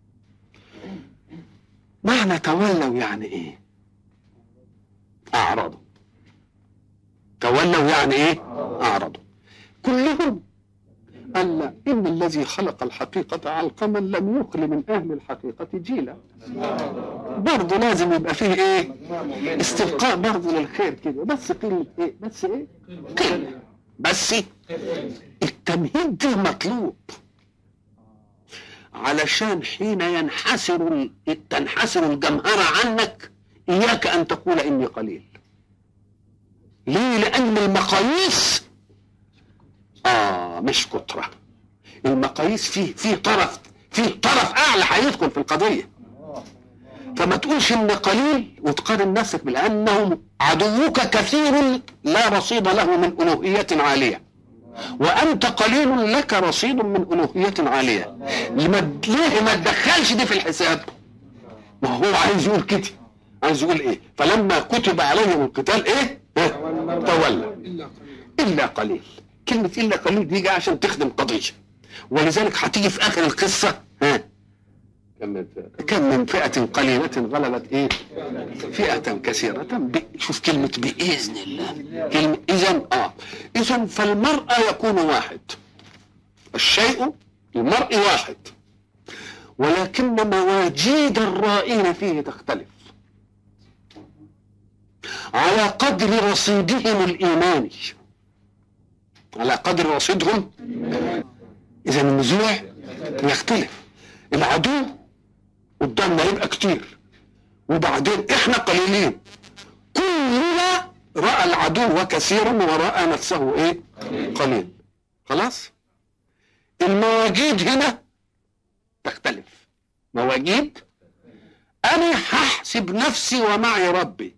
معنى تولوا يعني ايه اعرضوا تولوا يعني ايه اعرضوا كلهم قال لا ان الذي خلق الحقيقه علقما لم يخل من اهل الحقيقه جيلا برضه لازم يبقى فيه ايه استبقاء برضه للخير كده بس قله ايه بس ايه قله بس التمهيد ده مطلوب علشان حين ينحسر ال- تنحسر الجمهرة عنك إياك أن تقول إني قليل ليه لأن المقاييس آه مش كترة المقاييس فيه فيه طرف فيه طرف أعلى هيدخل في القضية فما تقولش إن قليل وتقارن نفسك بأنه عدوك كثير لا رصيد له من ألوهية عالية وانت قليل لك رصيد من الوهيه عاليه لما ليه ما تدخلش دي في الحساب ما هو عايز يقول كده عايز يقول ايه فلما كتب عليهم القتال ايه ها؟ تولى الا قليل كلمه الا قليل دي جايه عشان تخدم قضيه ولذلك هتيجي في اخر القصه ها كم من فئة قليلة غلبت ايه فئة كثيرة ب... شوف كلمة بإذن الله كلمة إذا اه إذا فالمرء يكون واحد الشيء المرء واحد ولكن مواجيد الرائين فيه تختلف على قدر رصيدهم الإيماني على قدر رصيدهم إذا النزوع يختلف العدو قدامنا يبقى كتير وبعدين احنا قليلين كلنا راى العدو كثيرا وراى نفسه ايه قليل خلاص المواجيد هنا تختلف مواجيد انا هحسب نفسي ومعي ربي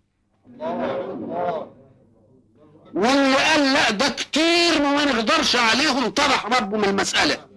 واللي قال لا ده كتير وما نقدرش عليهم طرح ربه من المساله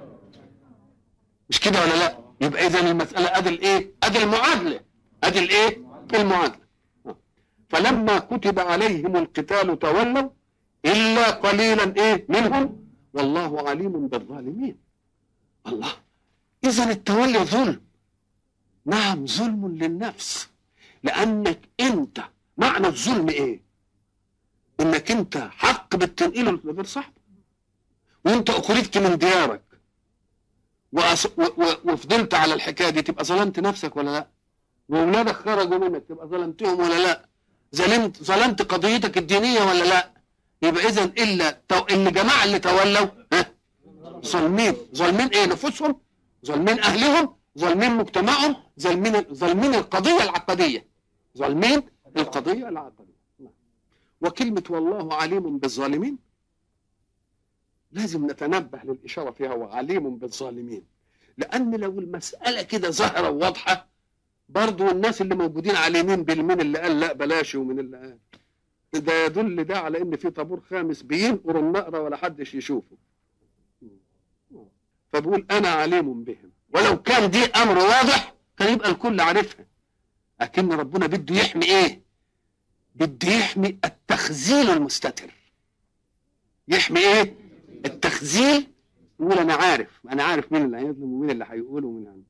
مش كده ولا لا يبقى اذا المساله ادي الايه ادي المعادله ادي الايه المعادله فلما كتب عليهم القتال تولوا الا قليلا ايه منهم والله عليم بالظالمين الله اذا التولي ظلم نعم ظلم للنفس لانك انت معنى الظلم ايه انك انت حق بتنقله لغير صاحبه وانت اخرجت من ديارك وأس... و... و... وفضلت على الحكايه دي تبقى ظلمت نفسك ولا لا؟ واولادك خرجوا منك تبقى ظلمتهم ولا لا؟ ظلمت ظلمت قضيتك الدينيه ولا لا؟ يبقى اذا الا تو... اللي جماعه اللي تولوا ها ظالمين ظالمين ايه نفوسهم؟ ظالمين اهلهم؟ ظالمين مجتمعهم؟ ظالمين ظالمين القضيه العقديه ظالمين القضيه العقديه وكلمه والله عليم بالظالمين لازم نتنبه للإشارة فيها وعليم بالظالمين لأن لو المسألة كده ظاهرة وواضحة برضو الناس اللي موجودين على اليمين بالمين اللي قال لا بلاش ومن اللي قال ده يدل ده على ان في طابور خامس بينقر النقره ولا حدش يشوفه فبقول انا عليم بهم ولو كان دي امر واضح كان يبقى الكل عارفها لكن ربنا بده يحمي ايه بده يحمي التخزين المستتر يحمي ايه التخزين يقول انا عارف انا عارف مين اللي هيظلم ومين اللي هيقول ومين اللي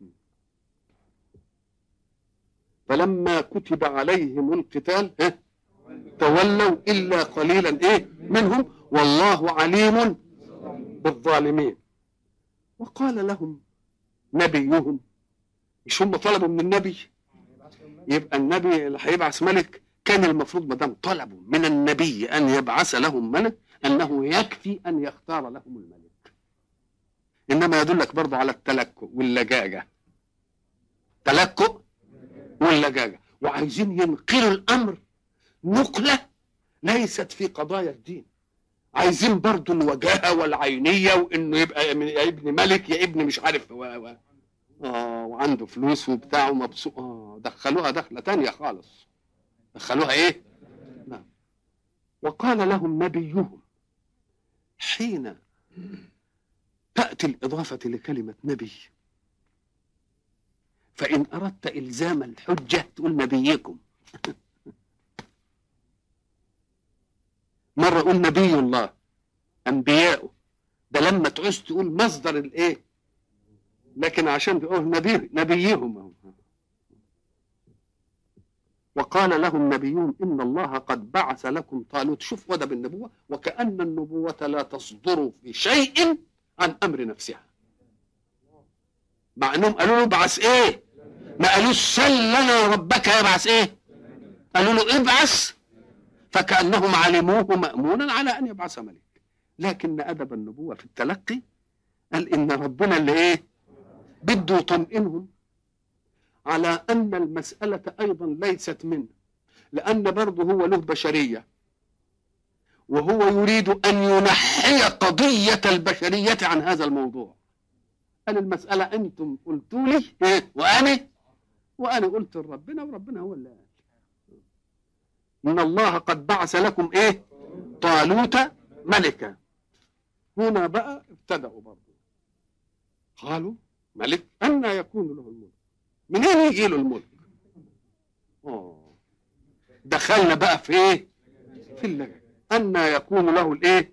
فلما كتب عليهم القتال ها تولوا الا قليلا ايه منهم والله عليم بالظالمين وقال لهم نبيهم مش هم طلبوا من النبي يبقى النبي اللي هيبعث ملك كان المفروض ما دام طلبوا من النبي ان يبعث لهم ملك انه يكفي ان يختار لهم الملك انما يدلك برضه على التلكؤ واللجاجه تلكؤ واللجاجه وعايزين ينقلوا الامر نقله ليست في قضايا الدين عايزين برضه الوجاهه والعينيه وانه يبقى يا ابن ملك يا ابن مش عارف و... و... اه وعنده فلوس وبتاع ومبسوط اه دخلوها دخله تانية خالص دخلوها ايه؟ نعم وقال لهم نبيهم حين تأتي الإضافة لكلمة نبي فإن أردت إلزام الحجة تقول نبيكم مرة قول نبي الله أنبياؤه ده لما تعوز تقول مصدر الإيه لكن عشان تقول نبي نبيهم وقال لهم نبيهم إن الله قد بعث لكم طالوت شوف ودى بالنبوة وكأن النبوة لا تصدر في شيء عن أمر نفسها مع أنهم قالوا له ابعث إيه ما قالوش سل لنا ربك يبعث إيه قالوا له ابعث فكأنهم علموه مأمونا على أن يبعث ملك لكن أدب النبوة في التلقي قال إن ربنا اللي إيه بده يطمئنهم على أن المسألة أيضا ليست منه لأن برضه هو له بشرية وهو يريد أن ينحي قضية البشرية عن هذا الموضوع قال المسألة أنتم قلتوا لي إيه؟ وأنا وأنا قلت لربنا وربنا هو اللي قال إن الله قد بعث لكم إيه طالوت ملكا هنا بقى ابتدأوا برضه قالوا ملك أن يكون له الملك منين يجي له الملك أوه. دخلنا بقى في ايه في اللجنة أن يكون له الايه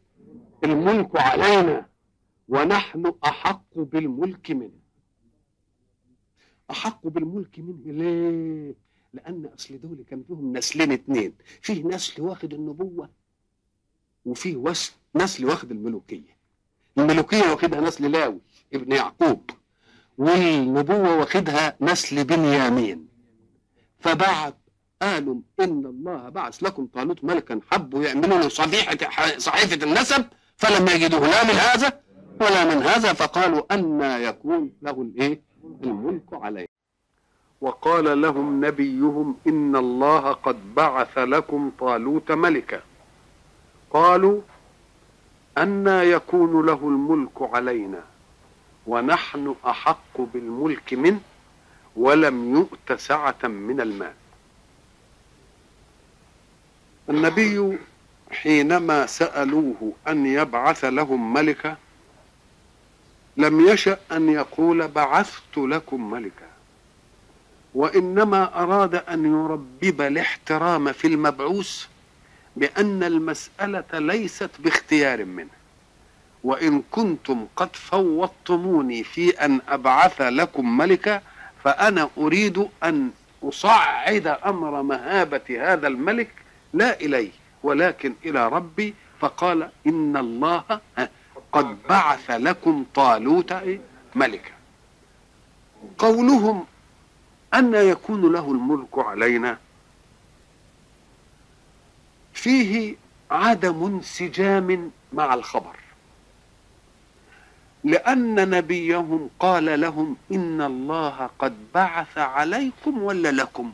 الملك علينا ونحن أحق بالملك منه احق بالملك منه ليه لان اصل دول كان فيهم نسلين اتنين فيه نسل واخد النبوه وفيه وس- نسل واخد الملوكيه الملوكيه واخدها نسل لاوي ابن يعقوب والنبوه واخدها نسل بنيامين فبعد قالوا ان الله بعث لكم طالوت ملكا حبوا يعملوا له صفيحه صحيفه النسب فلم يجدوه لا من هذا ولا من هذا فقالوا أن يكون له الايه الملك عليه وقال لهم نبيهم ان الله قد بعث لكم طالوت ملكا قالوا أن يكون له الملك علينا ونحن احق بالملك منه ولم يؤت سعه من المال النبي حينما سالوه ان يبعث لهم ملكا لم يشا ان يقول بعثت لكم ملكا وانما اراد ان يربب الاحترام في المبعوث بان المساله ليست باختيار منه وان كنتم قد فوضتموني في ان ابعث لكم ملكا فانا اريد ان اصعد امر مهابه هذا الملك لا اليه ولكن الى ربي فقال ان الله قد بعث لكم طالوت ملكا قولهم أن يكون له الملك علينا فيه عدم انسجام مع الخبر لأن نبيهم قال لهم إن الله قد بعث عليكم ولا لكم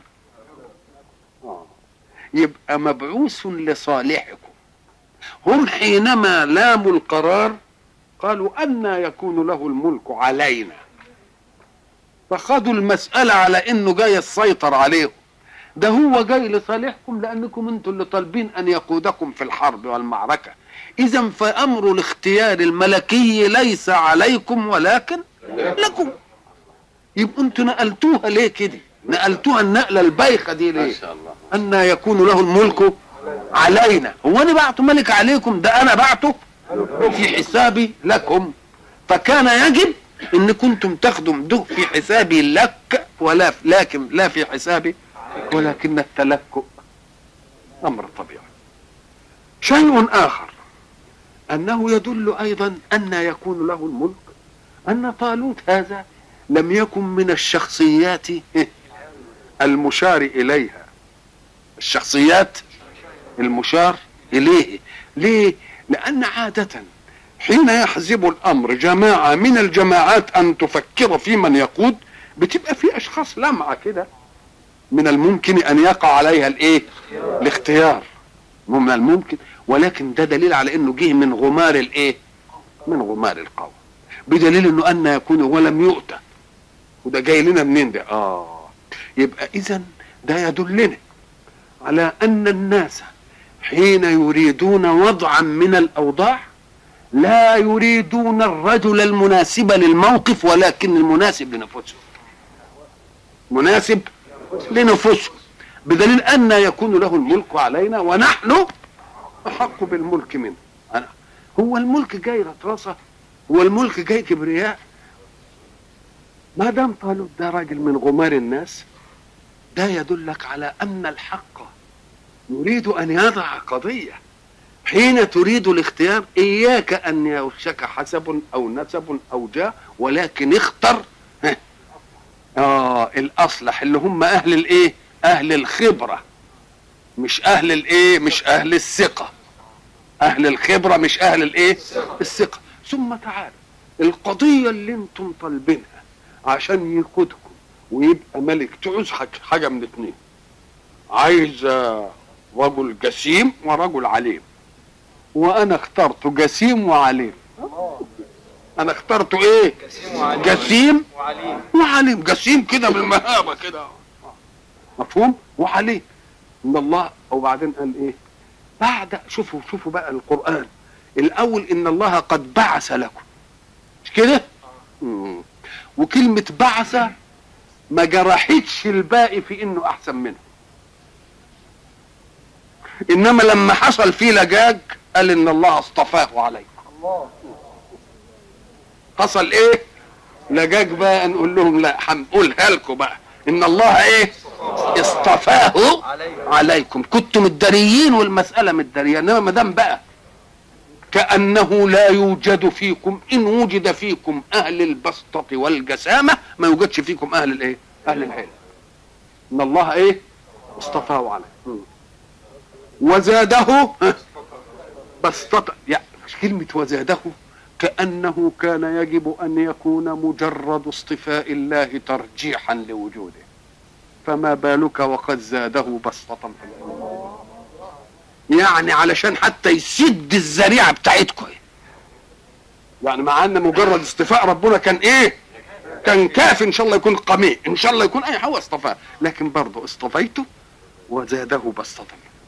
آه. يبقى مبعوث لصالحكم هم حينما لاموا القرار قالوا أن يكون له الملك علينا فخدوا المسألة على انه جاي يسيطر عليهم ده هو جاي لصالحكم لانكم انتم اللي طالبين ان يقودكم في الحرب والمعركة اذا فامر الاختيار الملكي ليس عليكم ولكن لكم يبقوا انتوا نقلتوها ليه كده نقلتوها النقلة البايخة دي ليه ان يكون له الملك علينا هو انا بعته ملك عليكم ده انا بعته في حسابي لكم فكان يجب ان كنتم تاخدوا ده في حسابي لك ولا لكن لا في حسابي ولكن التلكؤ امر طبيعي شيء اخر انه يدل ايضا ان يكون له الملك ان طالوت هذا لم يكن من الشخصيات المشار اليها الشخصيات المشار اليه ليه لان عاده حين يحزب الامر جماعه من الجماعات ان تفكر في من يقود بتبقى في اشخاص لمعه كده من الممكن ان يقع عليها الايه الاختيار من الممكن ولكن ده دليل على انه جه من غمار الايه من غمار القوم بدليل انه ان يكون ولم يؤتى وده جاي لنا منين ده اه يبقى اذا ده يدلنا على ان الناس حين يريدون وضعا من الاوضاع لا يريدون الرجل المناسب للموقف ولكن المناسب لنفسهم مناسب لنفسهم بدليل أن يكون له الملك علينا ونحن أحق بالملك منه أنا هو الملك جاي رطرسة هو الملك جاي كبرياء ما دام طالوت ده راجل من غمار الناس ده يدلك على أن الحق يريد أن يضع قضية حين تريد الاختيار إياك أن يوشك حسب أو نسب أو جاه ولكن اختر آه الأصلح اللي هم أهل الإيه؟ أهل الخبرة مش أهل الإيه؟ مش أهل الثقة أهل الخبرة مش أهل الإيه؟ الثقة ثم تعال القضية اللي أنتم طالبينها عشان يقودكم ويبقى ملك تعوز حاجة من اتنين عايز رجل جسيم ورجل عليم وانا اخترت جسيم وعليم انا اخترت ايه جسيم وعليم وعليم جسيم كده من المهابه كده مفهوم وعليم ان الله وبعدين قال ايه بعد شوفوا شوفوا بقى القران الاول ان الله قد بعث لكم مش كده مم. وكلمه بعث ما جرحتش الباقي في انه احسن منه انما لما حصل فيه لجاج قال ان الله اصطفاه عليكم حصل ايه لجاج بقى نقول لهم لا هنقولها لكم بقى ان الله ايه اصطفاه عليكم كنتم الداريين والمساله متداريه انما ما دام بقى كانه لا يوجد فيكم ان وجد فيكم اهل البسطه والجسامه ما يوجدش فيكم اهل الايه اهل العلم ان الله ايه اصطفاه عليكم وزاده بسطة يعني كلمة وزاده كأنه كان يجب أن يكون مجرد اصطفاء الله ترجيحا لوجوده فما بالك وقد زاده بسطة في العلم يعني علشان حتى يسد الذريعة بتاعتكم يعني مع ان مجرد اصطفاء ربنا كان ايه كان كاف ان شاء الله يكون قميء ان شاء الله يكون اي هو اصطفاه لكن برضه اصطفيته وزاده بسطة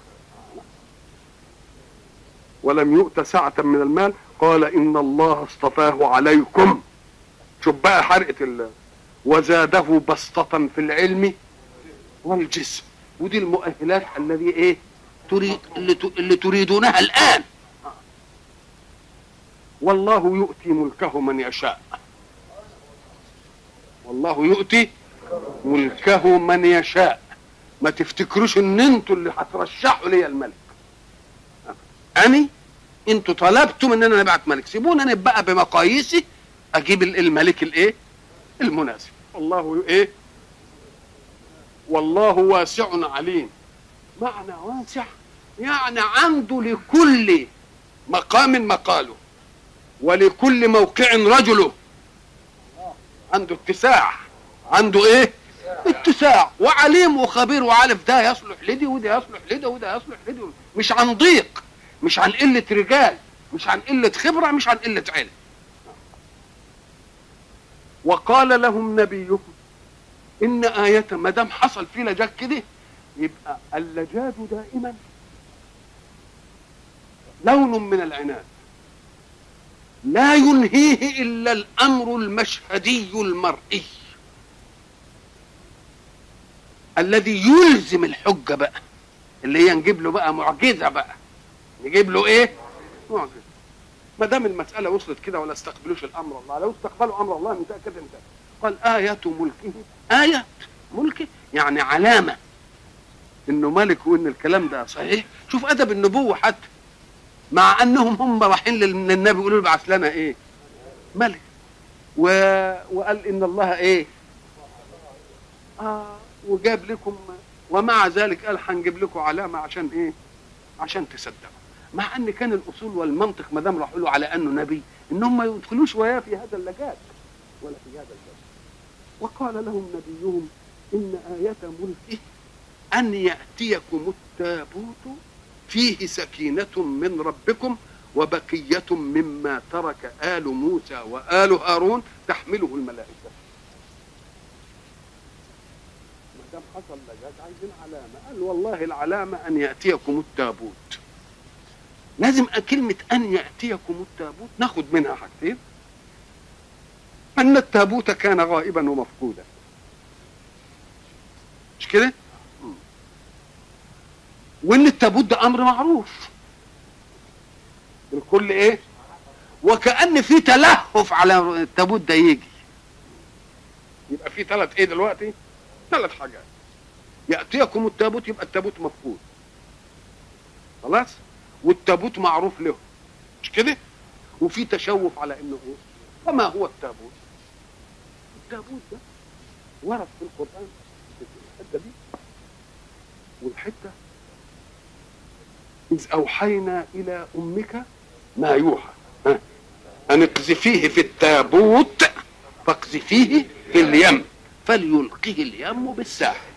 ولم يؤت سعة من المال قال إن الله اصطفاه عليكم شوف بقى حرقة ال وزاده بسطة في العلم والجسم ودي المؤهلات الذي ايه تريد اللي, ت- اللي تريدونها الآن والله يؤتي ملكه من يشاء والله يؤتي ملكه من يشاء ما تفتكروش ان انتوا اللي هترشحوا لي الملك اني انتوا طلبتم ان انا ابعت ملك سيبوني انا بقى بمقاييسي اجيب ال- الملك الايه المناسب والله ايه والله واسع عليم معنى واسع يعني عنده لكل مقام مقاله ولكل موقع رجله عنده اتساع عنده ايه اتساع وعليم وخبير وعارف ده يصلح لدي وده يصلح لده وده يصلح لدي مش عن ضيق مش عن قلة رجال مش عن قلة خبرة مش عن قلة علم وقال لهم نبيهم إن آية ما دام حصل في لجاج كده يبقى اللجاج دائما لون من العناد لا ينهيه إلا الأمر المشهدي المرئي الذي يلزم الحجة بقى اللي هي نجيب له بقى معجزة بقى نجيب له ايه معجزة ما دام المسألة وصلت كده ولا استقبلوش الأمر الله لو استقبلوا أمر الله انتهى كده انتهى قال آية ملكه آية ملكه يعني علامة انه ملك وان الكلام ده صحيح شوف ادب النبوة حتى مع انهم هم رايحين للنبي يقولوا له ابعث لنا ايه ملك و... وقال ان الله ايه آه وجاب لكم ومع ذلك قال هنجيب لكم علامه عشان ايه عشان تصدقوا مع ان كان الاصول والمنطق ما دام راحوا له على انه نبي انهم ما يدخلوش وياه في هذا اللجاج ولا في هذا اللجاج وقال لهم نبيهم ان ايه ملكه ان ياتيكم التابوت فيه سكينه من ربكم وبقيه مما ترك ال موسى وال هارون تحمله الملائكه ما دام حصل لجاج عايزين علامه قال والله العلامه ان ياتيكم التابوت لازم كلمة أن يأتيكم التابوت ناخد منها حاجتين أن التابوت كان غائبا ومفقودا مش كده؟ وإن التابوت ده أمر معروف الكل إيه؟ وكأن في تلهف على التابوت ده يجي يبقى في ثلاث إيه دلوقتي؟ ثلاث حاجات يأتيكم التابوت يبقى التابوت مفقود خلاص؟ والتابوت معروف له مش كده وفي تشوف على انه ايه وما هو التابوت التابوت ده ورد في القران في الحته دي والحته اذ اوحينا الى امك ما يوحى ها؟ ان اقذفيه في التابوت فاقذفيه في اليم فليلقه اليم بالساحل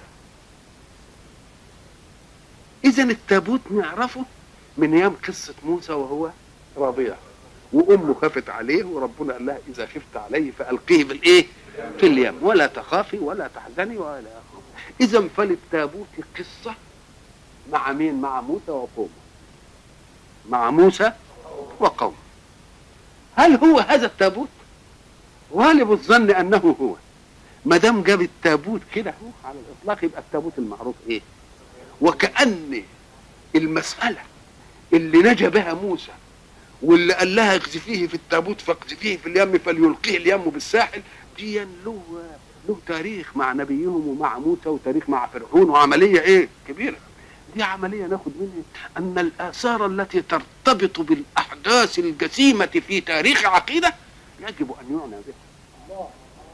اذا التابوت نعرفه من ايام قصه موسى وهو رضيع وامه خافت عليه وربنا قال لها اذا خفت عليه فالقيه في الايه؟ في اليم ولا تخافي ولا تحزني ولا اخره اذا فللتابوت قصه مع مين؟ مع موسى وقومه مع موسى وقومه هل هو هذا التابوت؟ غالب الظن انه هو ما دام جاب التابوت كده هو على الاطلاق يبقى التابوت المعروف ايه؟ وكأن المسألة اللي نجا بها موسى واللي قال لها اقذفيه في التابوت فاقذفيه في اليم فليلقيه اليم بالساحل دي له له تاريخ مع نبيهم ومع موسى وتاريخ مع فرعون وعمليه ايه كبيره دي عمليه ناخد منها ان الاثار التي ترتبط بالاحداث الجسيمه في تاريخ عقيده يجب ان يعنى بها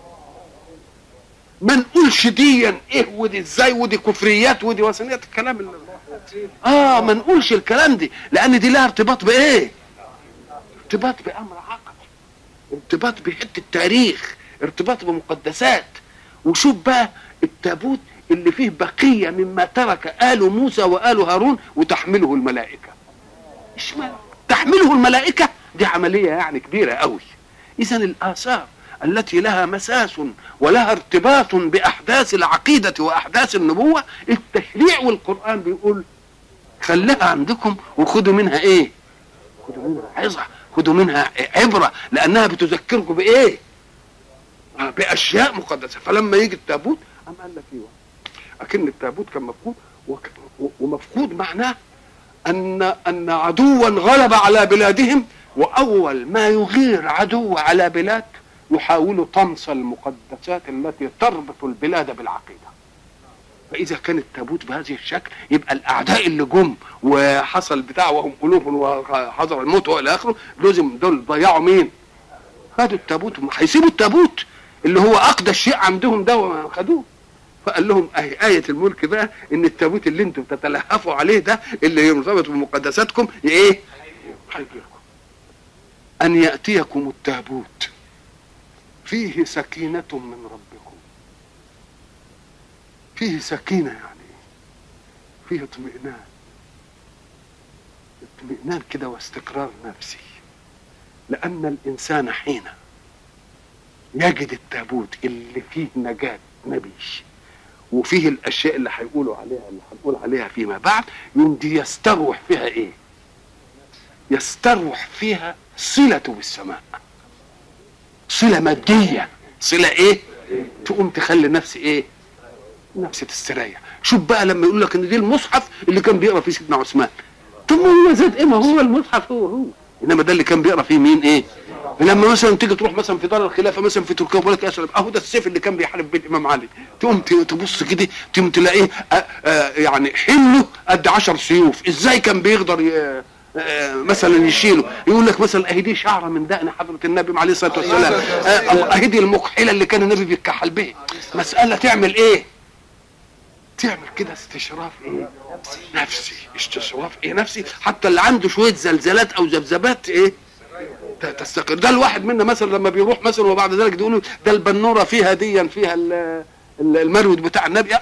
ما نقولش ديا ايه ودي ازاي ودي كفريات ودي وثنيات الكلام اللي اه ما نقولش الكلام دي لان دي لها ارتباط بايه ارتباط بامر عقدي ارتباط بحته تاريخ ارتباط بمقدسات وشوف بقى التابوت اللي فيه بقيه مما ترك ال موسى وال هارون وتحمله الملائكه اشمعنى تحمله الملائكه دي عمليه يعني كبيره قوي اذا الاثار التي لها مساس ولها ارتباط باحداث العقيده واحداث النبوه التشريع والقران بيقول خليها عندكم وخدوا منها ايه خدوا منها عظه خدوا منها عبره لانها بتذكركم بايه آه، باشياء مقدسه فلما يجي التابوت قام قال لك ايوه اكن التابوت كان مفقود وك- و- ومفقود معناه ان ان عدوا غلب على بلادهم واول ما يغير عدو على بلاد يحاول طمس المقدسات التي تربط البلاد بالعقيده فاذا كان التابوت بهذه الشكل يبقى الاعداء اللي جم وحصل بتاع وهم قلوب وحضر الموت والى اخره لازم دول ضيعوا مين؟ خدوا التابوت هيسيبوا التابوت اللي هو اقدس شيء عندهم ده وخدوه فقال لهم اهي آية الملك بقى ان التابوت اللي انتم تتلهفوا عليه ده اللي مرتبط بمقدساتكم ايه؟ هيجيلكم ان ياتيكم التابوت فيه سكينة من ربكم فيه سكينة يعني فيه اطمئنان اطمئنان كده واستقرار نفسي لأن الإنسان حين يجد التابوت اللي فيه نجاة نبي وفيه الأشياء اللي هيقولوا عليها اللي هنقول عليها فيما بعد يمدي يستروح فيها إيه؟ يستروح فيها صلته بالسماء صلة مادية صلة ايه تقوم تخلي نفسي ايه نفسي تستريح شوف بقى لما يقول لك ان دي المصحف اللي كان بيقرا فيه سيدنا عثمان طب ما هو زاد ايه ما هو المصحف هو هو انما ده اللي كان بيقرا فيه مين ايه لما مثلا تيجي تروح مثلا في دار الخلافه مثلا في تركيا ويقول لك اسلم اهو ده السيف اللي كان بيحارب بيه الامام علي تقوم ت- تبص كده تقوم تلاقيه آه، آه، يعني حمله قد 10 سيوف ازاي كان بيقدر ي- آه، مثلا يشيله يقول لك مثلا اهي دي شعره من دقن حضره النبي عليه الصلاه والسلام آه، أو اهي دي المكحله اللي كان النبي بيكحل بيها مساله تعمل ايه تعمل كده استشراف ايه نفسي استشراف ايه نفسي حتى اللي عنده شويه زلزالات او ذبذبات ايه ت- تستقر ده الواحد منا مثلا لما بيروح مثلا وبعد ذلك يقولوا ده البنوره فيها ديا فيها ال- ال- المرود بتاع النبي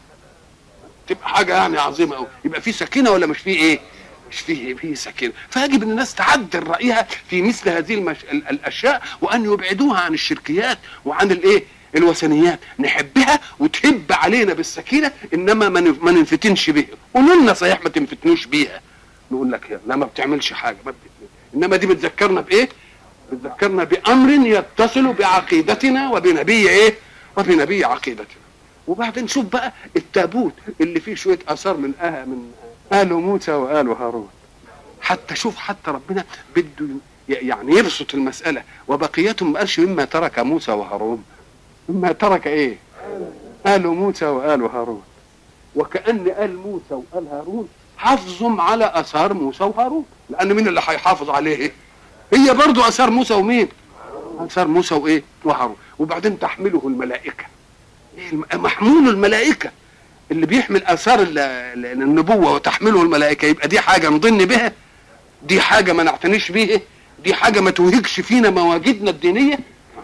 تبقى حاجه يعني عظيمه قوي يبقى في سكينه ولا مش في ايه مش فيه فيه سكينه فيجب ان الناس تعدل رايها في مثل هذه المش... ال- الاشياء وان يبعدوها عن الشركيات وعن الايه الوثنيات نحبها وتهب علينا بالسكينه انما ما نف- ما ننفتنش بها قولوا لنا صحيح ما تنفتنوش بيها نقول لك يا لا ما بتعملش حاجه ما بتفتن. انما دي بتذكرنا بايه بتذكرنا بامر يتصل بعقيدتنا وبنبي ايه وبنبي عقيدتنا وبعدين شوف بقى التابوت اللي فيه شويه اثار من آه من ال موسى وال هارون حتى شوف حتى ربنا بده ي- يعني يبسط المساله وبقيتهم ما قالش مما ترك موسى وهارون مما ترك ايه ال موسى وال هارون وكان ال موسى وال هارون حافظهم على اثار موسى وهارون لان مين اللي هيحافظ عليه ايه هي برضو اثار موسى ومين اثار موسى وايه وهارون وبعدين تحمله الملائكه إيه الم- محمول الملائكه اللي بيحمل اثار ال- ال- النبوه وتحمله الملائكه يبقى دي حاجه نضن بها دي حاجه ما نعتنيش بيها دي حاجه ما توهكش فينا مواجدنا الدينيه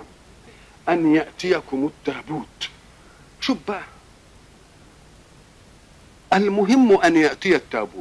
ان ياتيكم التابوت شوف بقى المهم ان ياتي التابوت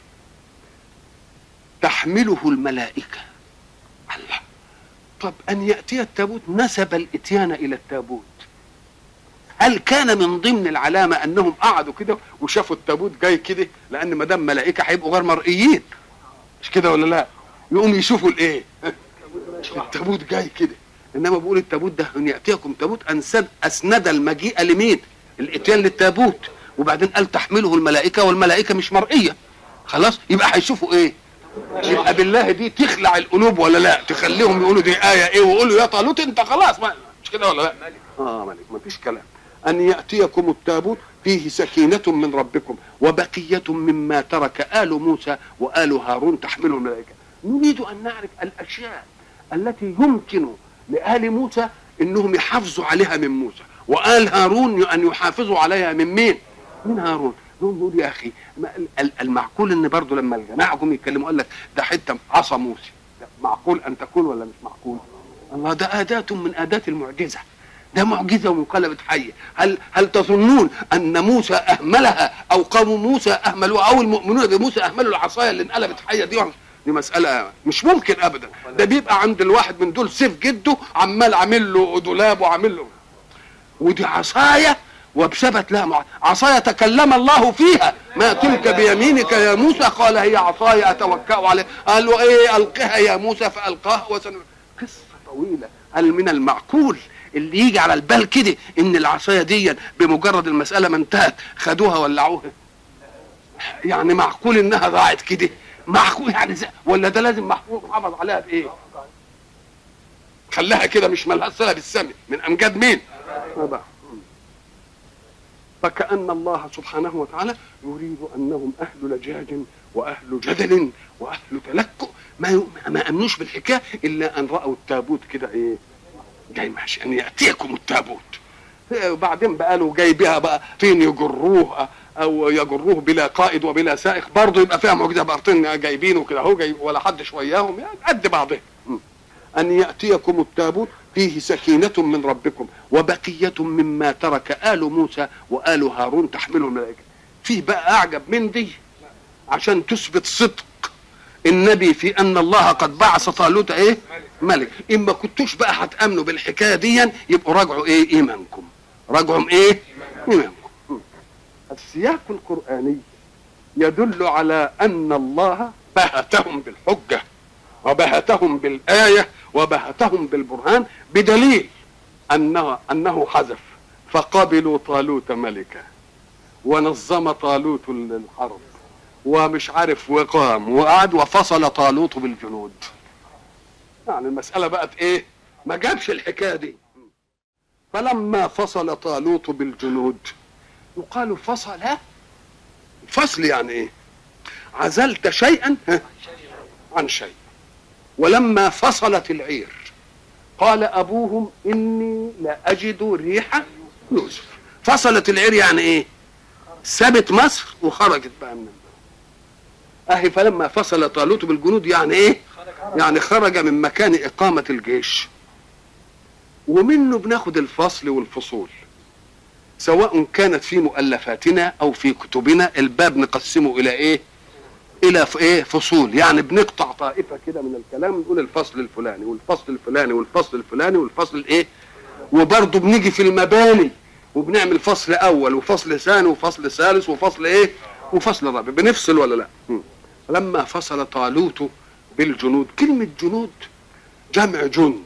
تحمله الملائكه الله طب ان ياتي التابوت نسب الاتيان الى التابوت هل كان من ضمن العلامه انهم قعدوا كده وشافوا التابوت جاي كده لان ما دام ملائكه هيبقوا غير مرئيين مش كده ولا لا يقوم يشوفوا الايه التابوت جاي كده انما بقول التابوت ده ان ياتيكم تابوت انسد اسند المجيء لمين الاتيان للتابوت وبعدين قال تحمله الملائكه والملائكه مش مرئيه خلاص يبقى هيشوفوا ايه يبقى بالله دي تخلع القلوب ولا لا تخليهم يقولوا دي ايه ايه ويقولوا يا طالوت انت خلاص ما مش كده ولا لا اه ملك ما فيش كلام ان ياتيكم التابوت فيه سكينه من ربكم وبقيه مما ترك ال موسى وال هارون تحمله الملائكه نريد ان نعرف الاشياء التي يمكن لال موسى انهم يحافظوا عليها من موسى وال هارون ان يحافظوا عليها من مين من هارون نقول نقول يا اخي ما ال- ال- المعقول ان برضه لما الجماعه جم يتكلموا قال لك ده حته عصا موسى ده معقول ان تكون ولا مش معقول الله ده اداه من اداه المعجزه ده معجزه وانقلبت حيه هل هل تظنون ان موسى اهملها او قوم موسى اهملوها او المؤمنون بموسى اهملوا العصايه اللي انقلبت حيه دي دي مسألة مش ممكن أبدا ده بيبقى عند الواحد من دول سيف جده عمال عامل له دولاب وعامل له ودي عصاية وبثبت لها مع... عصاية تكلم الله فيها ما تلك بيمينك يا موسى قال هي عصاية أتوكأ عليها قال له إيه ألقها يا موسى فألقاها وسن... قصة طويلة هل من المعقول اللي يجي على البال كده ان العصايه دي بمجرد المساله ما انتهت خدوها ولعوها يعني معقول انها ضاعت كده معقول يعني زي ولا ده لازم محفوظ محافظ عليها بايه خلاها كده مش ملهاش صله بالسمع من امجاد مين هذا. فكأن الله سبحانه وتعالى يريد أنهم أهل لجاج وأهل جدل وأهل تلكؤ ما ي- ما أمنوش بالحكاية إلا أن رأوا التابوت كده إيه جاي ماشي أن يأتيكم التابوت وبعدين بقى له جاي بها بقى فين يجروه او يجروه بلا قائد وبلا سائق برضه يبقى فيها معجزه بارتين جايبينه كده اهو جاي ولا حد وياهم يعني قد بعضهم م. ان ياتيكم التابوت فيه سكينه من ربكم وبقيه مما ترك ال موسى وال هارون تحمله الملائكه فيه بقى اعجب من دي عشان تثبت صدق النبي في ان الله قد بعث طالوت ايه ملك اما كنتوش بقى هتامنوا بالحكايه دي يبقوا راجعوا ايه ايمانكم راجعوا ايه ايمانكم م. السياق القراني يدل على ان الله بهتهم بالحجه وبهتهم بالايه وبهتهم بالبرهان بدليل انه انه حذف فقبلوا طالوت ملكا ونظم طالوت الحرب ومش عارف وقام وقعد وفصل طالوت بالجنود يعني المسألة بقت ايه ما جابش الحكاية دي فلما فصل طالوت بالجنود يقال فصل فصل يعني ايه عزلت شيئا ها، عن شيء ولما فصلت العير قال ابوهم اني لا اجد ريح يوسف فصلت العير يعني ايه سابت مصر وخرجت بقى من البلد اهي فلما فصل طالوت بالجنود يعني ايه يعني خرج من مكان اقامه الجيش ومنه بناخد الفصل والفصول سواء كانت في مؤلفاتنا او في كتبنا الباب نقسمه الى ايه الى ف- ايه فصول يعني بنقطع طائفه كده من الكلام نقول الفصل الفلاني والفصل الفلاني والفصل الفلاني والفصل الايه وبرضه بنيجي في المباني وبنعمل فصل اول وفصل ثاني وفصل ثالث وفصل ايه وفصل رابع بنفصل ولا لا مم. لما فصل طالوت بالجنود كلمة جنود جمع جند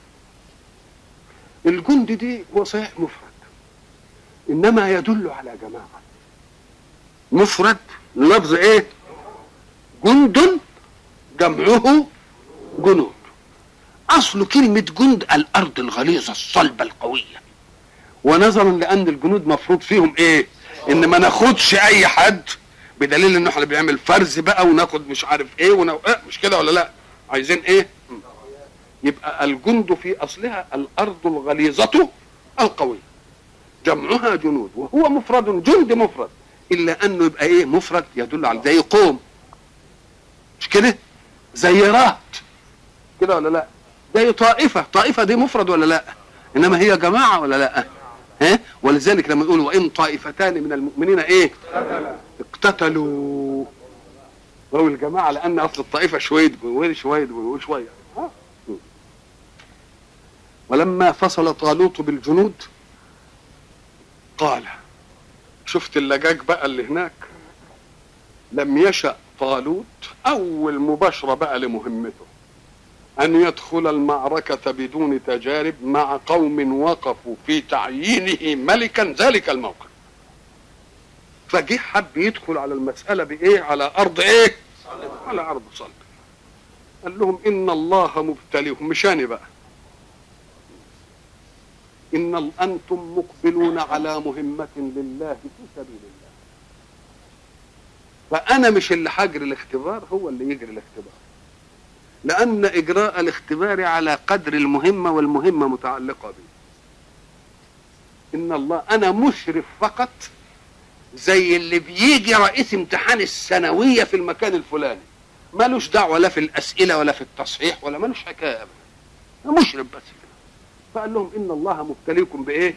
الجند دي هو صحيح مفرد انما يدل على جماعة مفرد لفظ ايه جند جمعه جنود اصل كلمة جند الارض الغليظة الصلبة القوية ونظرا لان الجنود مفروض فيهم ايه ان ما ناخدش اي حد بدليل ان احنا بنعمل فرز بقى وناخد مش عارف ايه ونو... إيه مش كده ولا لا عايزين ايه م. يبقى الجند في اصلها الارض الغليظة القوية جمعها جنود وهو مفرد جند مفرد الا انه يبقى ايه مفرد يدل على زي قوم مش كده زي رات كده ولا لا زي طائفة طائفة دي مفرد ولا لا انما هي جماعة ولا لا ها ولذلك لما يقولوا وان طائفتان من المؤمنين ايه اقتتلوا وهو الجماعة لان اصل الطائفة شوية جنود شوية جنود شوية ها؟ ولما فصل طالوت بالجنود قال شفت اللجاج بقى اللي هناك لم يشأ طالوت اول مباشرة بقى لمهمته ان يدخل المعركة بدون تجارب مع قوم وقفوا في تعيينه ملكا ذلك الموقف فجه حب يدخل على المسألة بايه على ارض ايه على ارض صلب قال لهم ان الله مبتليهم مشاني بقى ان ال- انتم مقبلون على مهمه لله في سبيل الله فانا مش اللي هجري الاختبار هو اللي يجري الاختبار لان اجراء الاختبار على قدر المهمه والمهمه متعلقه بي ان الله انا مشرف فقط زي اللي بيجي رئيس امتحان الثانويه في المكان الفلاني مالوش دعوه لا في الاسئله ولا في التصحيح ولا مالوش حكايه ابدا أنا مشرف بس كده فقال لهم ان الله مبتليكم بايه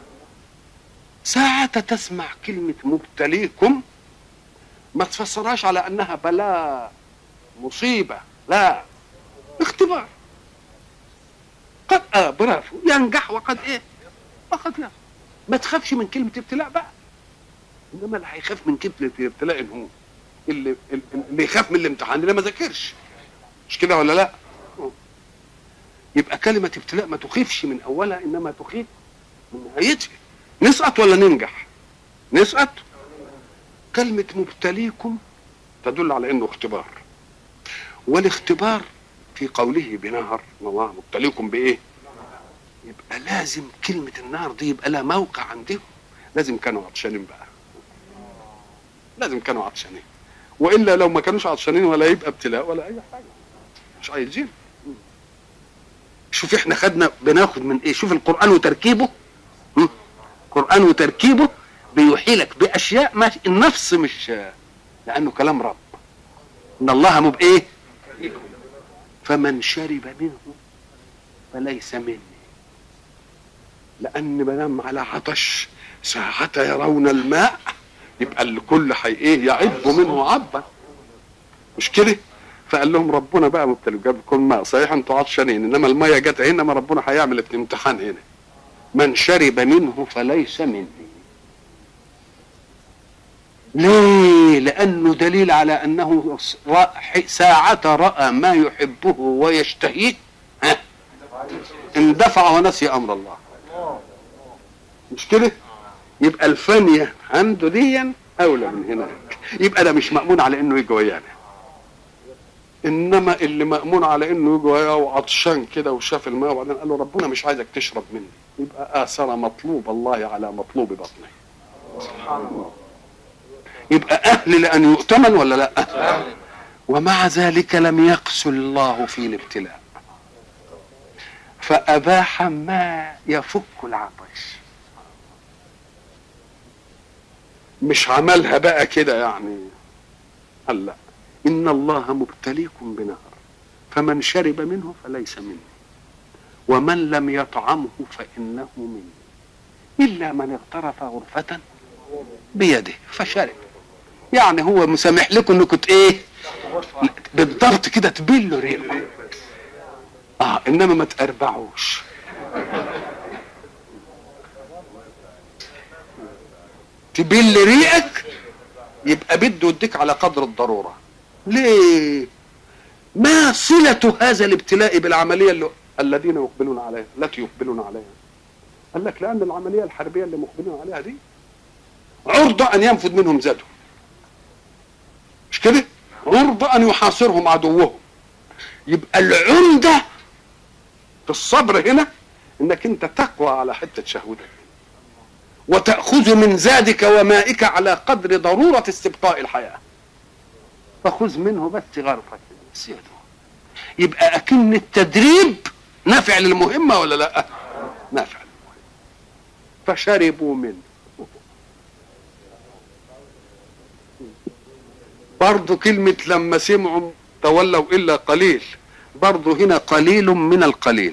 ساعة تسمع كلمة مبتليكم ما تفسرهاش على انها بلاء مصيبة لا اختبار قد اه برافو ينجح وقد ايه وقد يسقط ما تخافش من كلمة ابتلاء بقى انما اللي هيخاف من كلمة الابتلاء إن هو اللي اللي يخاف من الامتحان اللي ما ذاكرش مش كده ولا لا يبقى كلمة ابتلاء ما تخيفش من أولها إنما تخيف من نهايتها نسقط ولا ننجح نسقط كلمة مبتليكم تدل على إنه اختبار والاختبار في قوله بنهر إن الله مبتليكم بإيه يبقى لازم كلمة النار دي يبقى لها موقع عندهم لازم كانوا عطشانين بقى لازم كانوا عطشانين والا لو ما كانوش عطشانين ولا يبقى ابتلاء ولا اي حاجه مش عايزين شوف احنا خدنا بناخد من ايه شوف القران وتركيبه م? القران وتركيبه بيوحي لك باشياء ما النفس مش لانه كلام رب ان الله مب ايه فمن شرب منه فليس مني لان ما دام على عطش ساعة يرون الماء يبقى الكل حي ايه يعب منه عبا مش كده فقال لهم ربنا بقى مبتلي جاب لكم ماء صحيح انتوا عطشانين انما الميه جت هنا ما ربنا هيعمل امتحان هنا من شرب منه فليس مني ليه لانه دليل على انه رأى- ساعة راى ما يحبه ويشتهيه ها اندفع ونسي امر الله مش كده يبقى الفانية عنده ديا اولى من هناك يبقى ده مش مأمون على انه يجي ويانا انما اللي مأمون على انه يجي وياه وعطشان كده وشاف الماء وبعدين قال له ربنا مش عايزك تشرب مني يبقى اثر مطلوب الله على مطلوب بطنه يبقى اهل لان يؤتمن ولا لا ومع ذلك لم يقسو الله في الابتلاء فاباح ما يفك العطش مش عملها بقى كده يعني قال لا ان الله مبتليكم بنهر فمن شرب منه فليس مني ومن لم يطعمه فانه مني الا من اغترف غرفه بيده فشرب يعني هو مسامح لكم انكم ت- ايه بالضبط كده تبلوا ريقه اه انما ما تقربعوش تبل ريقك يبقى بده يديك على قدر الضروره ليه ما صلة هذا الابتلاء بالعملية اللي الذين يقبلون عليها التي يقبلون عليها قال لك لأن العملية الحربية اللي مقبلون عليها دي عرضة أن ينفذ منهم زادهم مش كده عرضة أن يحاصرهم عدوهم يبقى العمدة في الصبر هنا انك انت تقوى على حتة شهوتك وتأخذ من زادك ومائك على قدر ضرورة استبقاء الحياة فخذ منه بس غرفة كده، بس يدوم. يبقى أكن التدريب نافع للمهمة ولا لا نافع للمهمة فشربوا منه برضو كلمة لما سمعوا تولوا إلا قليل برضو هنا قليل من القليل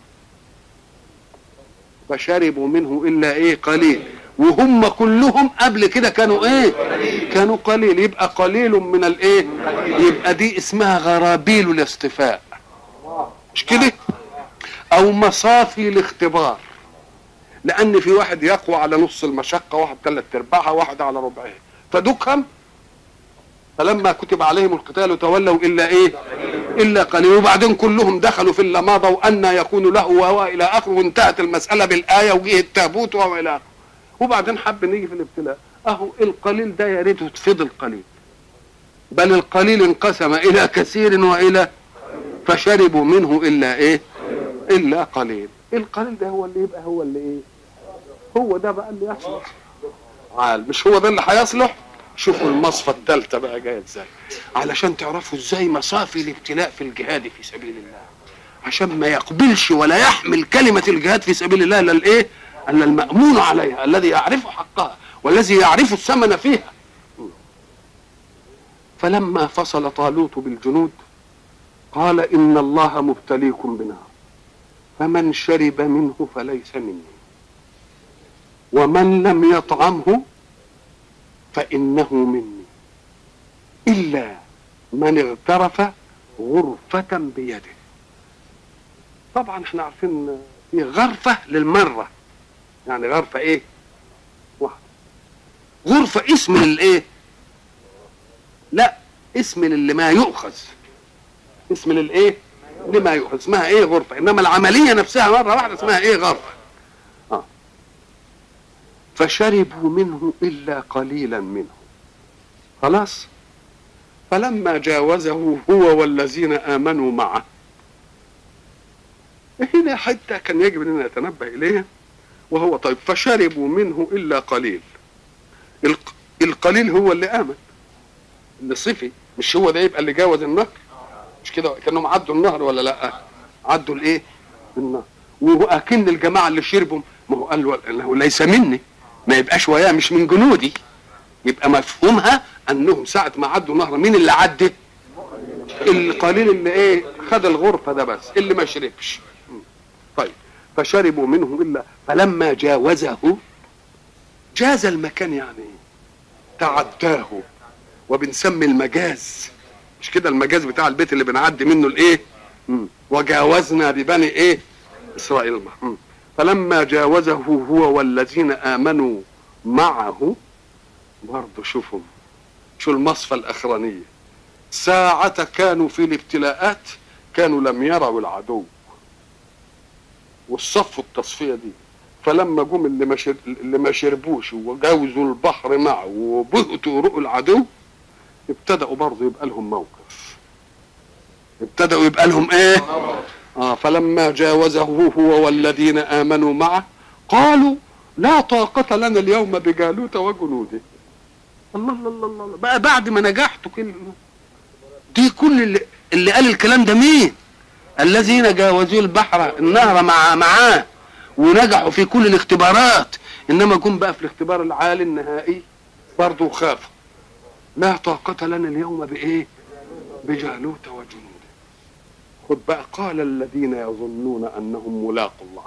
فشربوا منه إلا إيه قليل وهم كلهم قبل كده كانوا ايه كانوا قليل يبقى قليل من الايه يبقى دي اسمها غرابيل الاصطفاء مش كده او مصافي الاختبار لان في واحد يقوى على نص المشقه واحد ثلاث ارباعها واحد على ربعها فدكهم فلما كتب عليهم القتال تولوا الا ايه الا قليل وبعدين كلهم دخلوا في اللي مضى وان يكون له وهو الى اخره وانتهت المساله بالايه وجه التابوت وهو الى اخره وبعدين حب نيجي في الابتلاء اهو القليل ده يا ريته فضل قليل بل القليل انقسم الى كثير والى فشربوا منه الا ايه الا قليل القليل ده هو اللي يبقى هو اللي ايه هو ده بقى اللي يصلح عال مش هو ده اللي هيصلح شوفوا المصفى الثالثه بقى جايه ازاي علشان تعرفوا ازاي مصافي الابتلاء في الجهاد في سبيل الله عشان ما يقبلش ولا يحمل كلمه الجهاد في سبيل الله الا الايه الا المامون عليها الذي يعرف حقها والذي يعرف الثمن فيها فلما فصل طالوت بالجنود قال ان الله مبتليكم بنار فمن شرب منه فليس مني ومن لم يطعمه فانه مني الا من اغترف غرفه بيده طبعا احنا عارفين في غرفه للمره يعني غرفه ايه واحده غرفه اسم للايه لا اسم للي ما يؤخذ اسم للايه لما يؤخذ اسمها ايه غرفه انما العمليه نفسها مره واحده اسمها ايه غرفه آه. فشربوا منه الا قليلا منه خلاص فلما جاوزه هو والذين امنوا معه هنا حتى كان يجب اننا نتنبه اليها وهو طيب فشربوا منه الا قليل الق- القليل هو اللي امن اللي صفي مش هو ده يبقى اللي جاوز النهر مش كده كانهم عدوا النهر ولا لا عدوا الايه النهر واكن الجماعه اللي شربوا ما هو قال له انه ليس مني ما يبقاش وياه مش من جنودي يبقى مفهومها انهم ساعه ما عدوا النهر مين اللي عدى القليل اللي ايه خد الغرفه ده بس اللي ما شربش طيب فشربوا منه الا فلما جاوزه جاز المكان يعني تعداه وبنسمي المجاز مش كده المجاز بتاع البيت اللي بنعدي منه الايه مم. وجاوزنا ببني ايه اسرائيل مم. فلما جاوزه هو والذين امنوا معه برضه شوفوا شو المصفى الاخرانيه ساعة كانوا في الابتلاءات كانوا لم يروا العدو والصفوا التصفية دي فلما جم اللي ما شر... اللي ما شربوش وجاوزوا البحر معه وبهتوا رؤوا العدو ابتدأوا برضه يبقى لهم موقف ابتدأوا يبقى لهم ايه اه فلما جاوزه هو والذين آمنوا معه قالوا لا طاقة لنا اليوم بجالوت وجنوده الله الله الله الله بقى بعد ما نجحتوا كل دي كل اللي, اللي قال الكلام ده مين الذين جاوزوا البحر النهر مع معاه ونجحوا في كل الاختبارات انما جم بقى في الاختبار العالي النهائي برضه خافوا لا طاقة لنا اليوم بإيه؟ بجالوت وجنوده. خد بقى قال الذين يظنون أنهم ملاقوا الله.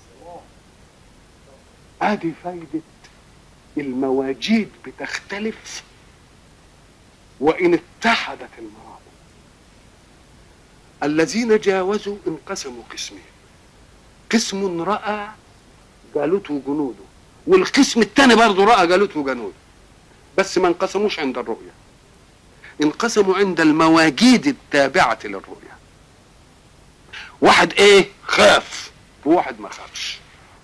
ادي فايدة المواجيد بتختلف وإن اتحدت المراتب. الذين جاوزوا انقسموا قسمين. قسم رأى جالوت وجنوده والقسم الثاني برضه رأى جالوت وجنوده. بس ما انقسموش عند الرؤية انقسموا عند المواجيد التابعة للرؤية واحد ايه خاف وواحد ما خافش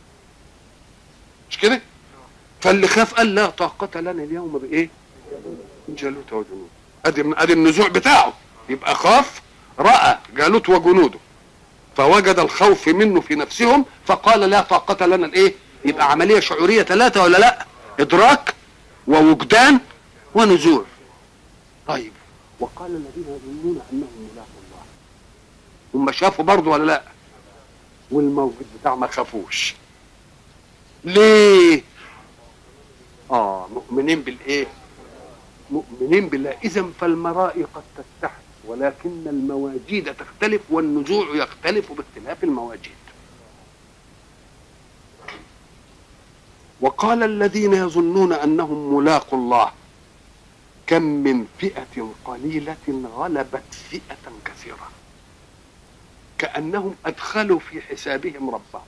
مش كده فاللي خاف قال لا طاقة لنا اليوم بايه جالوت وجنود ادي ادي النزوع بتاعه يبقى خاف رأى جالوت وجنوده فوجد الخوف منه في نفسهم فقال لا طاقة لنا الايه يبقى عملية شعورية ثلاثة ولا لا ادراك ووجدان ونزوع طيب وقال الذين يظنون انهم ملاقوا الله هم شافوا برضه ولا لا والموجود بتاع ما خافوش ليه اه مؤمنين بالايه مؤمنين بالله اذا فالمرائي قد تتحد ولكن المواجيد تختلف والنزوع يختلف باختلاف المواجيد وقال الذين يظنون انهم ملاقوا الله كم من فئة قليلة غلبت فئة كثيرة كأنهم أدخلوا في حسابهم ربهم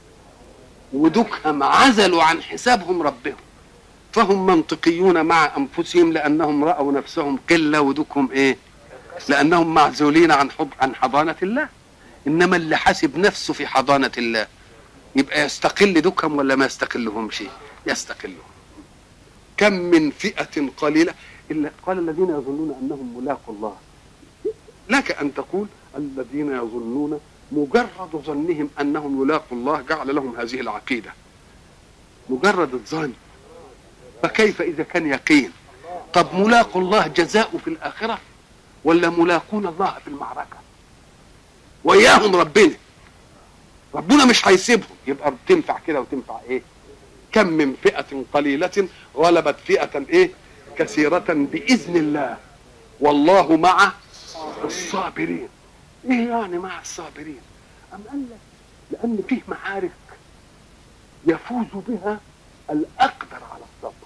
ودكهم عزلوا عن حسابهم ربهم فهم منطقيون مع أنفسهم لأنهم رأوا نفسهم قلة ودكهم إيه لأنهم معزولين عن حب عن حضانة الله إنما اللي حاسب نفسه في حضانة الله يبقى يستقل دكهم ولا ما يستقلهم شيء يستقلهم كم من فئة قليلة إلا قال الذين يظنون أنهم ملاقوا الله لك أن تقول الذين يظنون مجرد ظنهم انهم يلاقوا الله جعل لهم هذه العقيده مجرد الظن فكيف اذا كان يقين طب ملاقوا الله جزاء في الاخره ولا ملاقون الله في المعركه وياهم ربنا ربنا مش هيسيبهم يبقى تنفع كده وتنفع ايه كم من فئه قليله غلبت فئه ايه كثيره باذن الله والله مع الصابرين ايه يعني مع الصابرين ام قال لك لان فيه معارك يفوز بها الاقدر على الصبر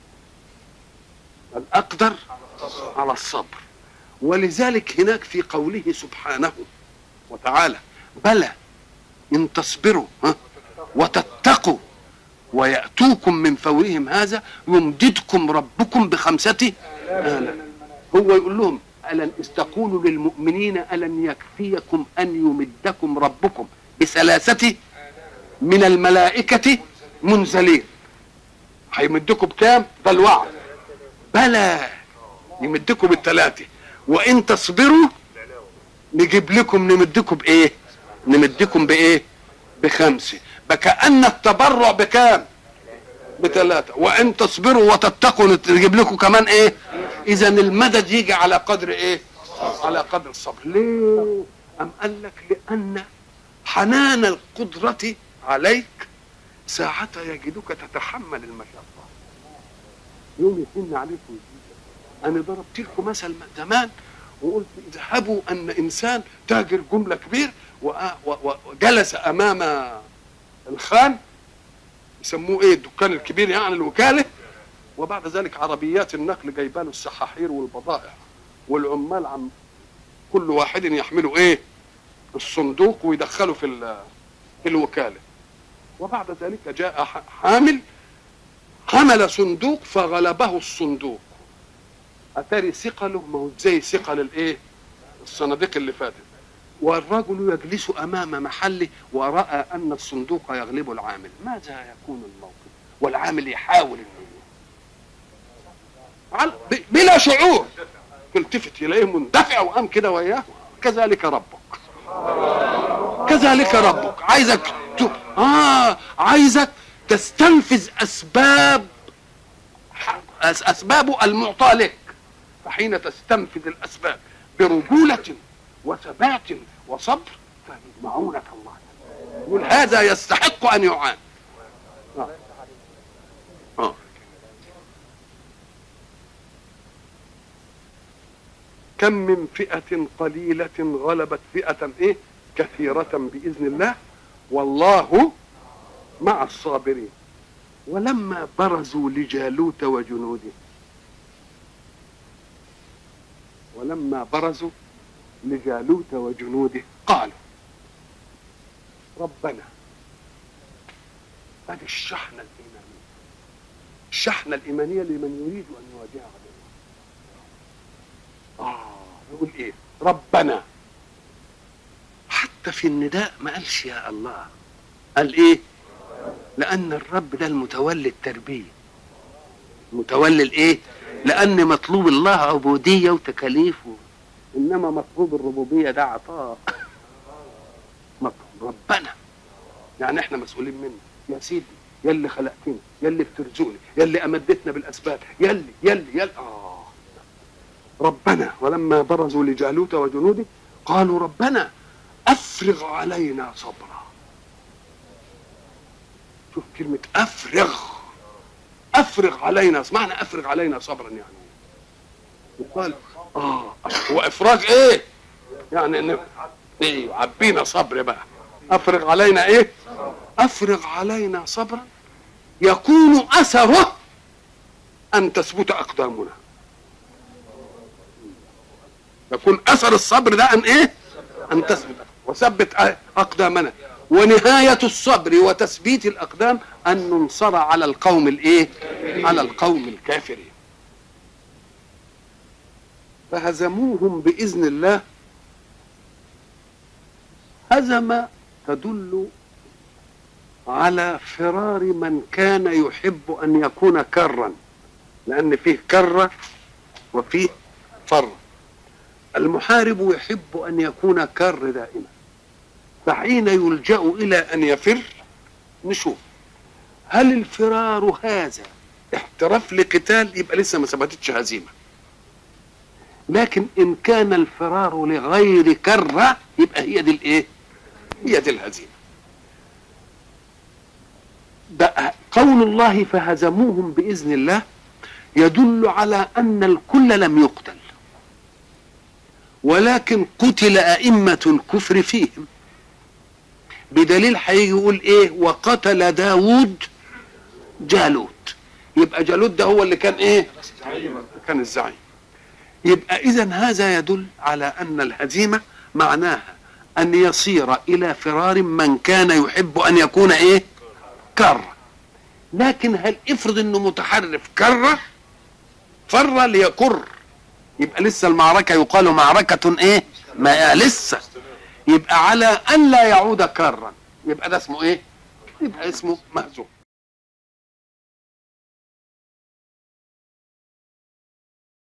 الاقدر على الصبر ولذلك هناك في قوله سبحانه وتعالى بلى ان تصبروا ها وتتقوا وياتوكم من فورهم هذا يمددكم ربكم بخمسه آلاف هو يقول لهم ألن استقولوا للمؤمنين ألن يكفيكم أن يمدكم ربكم بثلاثة من الملائكة منزلين هيمدكم بكام؟ ده الوعد بلى يمدكم بالثلاثة وإن تصبروا نجيب لكم نمدكم بإيه؟ نمدكم بإيه؟ بخمسة فكأن التبرع بكام؟ بثلاثة وإن تصبروا وتتقوا نجيب لكم كمان إيه؟ اذا المدد يجي على قدر ايه على قدر الصبر ليه ام قال لك لان حنان القدرة عليك ساعة يجدك تتحمل المشقة يوم يحن عليك ويجيك انا ضربت لكم مثل زمان وقلت اذهبوا ان انسان تاجر جملة كبير وجلس امام الخان يسموه ايه الدكان الكبير يعني الوكاله وبعد ذلك عربيات النقل جايبه له السحاحير والبضائع والعمال عم كل واحد يحمله ايه الصندوق ويدخله في في الوكاله وبعد ذلك جاء حامل حمل صندوق فغلبه الصندوق اتاري ثقله ما هو زي ثقل الايه الصناديق اللي فاتت والرجل يجلس امام محله وراى ان الصندوق يغلب العامل ماذا يكون الموقف والعامل يحاول انه بلا شعور تلتفت اليه مندفع وقام كده وياه كذلك ربك كذلك ربك عايزك ت... اه عايزك تستنفذ اسباب اسبابه المعطى لك فحين تستنفذ الاسباب برجولة وثبات وصبر فمعونة الله يقول هذا يستحق ان يعان آه. آه. كم من فئة قليلة غلبت فئة ايه كثيرة بإذن الله والله مع الصابرين ولما برزوا لجالوت وجنوده ولما برزوا لجالوت وجنوده قالوا ربنا هذه الشحنة الإيمانية الشحنة الإيمانية لمن يريد أن يواجه عدوه آه يقول إيه ربنا حتى في النداء ما قالش يا الله قال إيه لأن الرب ده المتولي التربية متولي الإيه لأن مطلوب الله عبودية وتكاليف إنما مطلوب الربوبية ده عطاء مطلوب ربنا يعني احنا مسؤولين منه يا سيدي يا اللي خلقتني يا اللي بترزقني يا اللي امدتنا بالاسباب يا اللي يا اللي يا اللي اه ربنا ولما برزوا لجالوت وجنوده قالوا ربنا افرغ علينا صبرا شوف كلمة افرغ افرغ علينا معنى افرغ علينا صبرا يعني يقال اه هو افراغ ايه يعني ان ايه عبينا صبر بقى افرغ علينا ايه افرغ علينا صبرا يكون اثره ان تثبت اقدامنا يكون اثر الصبر ده ان ايه ان تثبت وثبت اقدامنا ونهاية الصبر وتثبيت الأقدام أن ننصر على القوم الإيه؟ على القوم الكافرين. فهزموهم بإذن الله هزم تدل على فرار من كان يحب ان يكون كرا لان فيه كره وفيه فر المحارب يحب ان يكون كر دائما فحين يلجأ إلى أن يفر نشوف هل الفرار هذا احتراف لقتال يبقى لسه ما ثبتتش هزيمة لكن إن كان الفرار لغير كرة يبقى هي دي الإيه؟ هي دي الهزيمة ده قول الله فهزموهم بإذن الله يدل على أن الكل لم يقتل ولكن قتل أئمة الكفر فيهم بدليل هيجي يقول ايه وقتل داود جالوت يبقى جالوت ده هو اللي كان ايه كان الزعيم يبقى اذا هذا يدل على ان الهزيمه معناها ان يصير الى فرار من كان يحب ان يكون ايه كره لكن هل افرض انه متحرف كره فر ليكر يبقى لسه المعركه يقال معركه ايه ما لسه يبقى على ان لا يعود كارا يبقى ده اسمه ايه يبقى اسمه مهزوم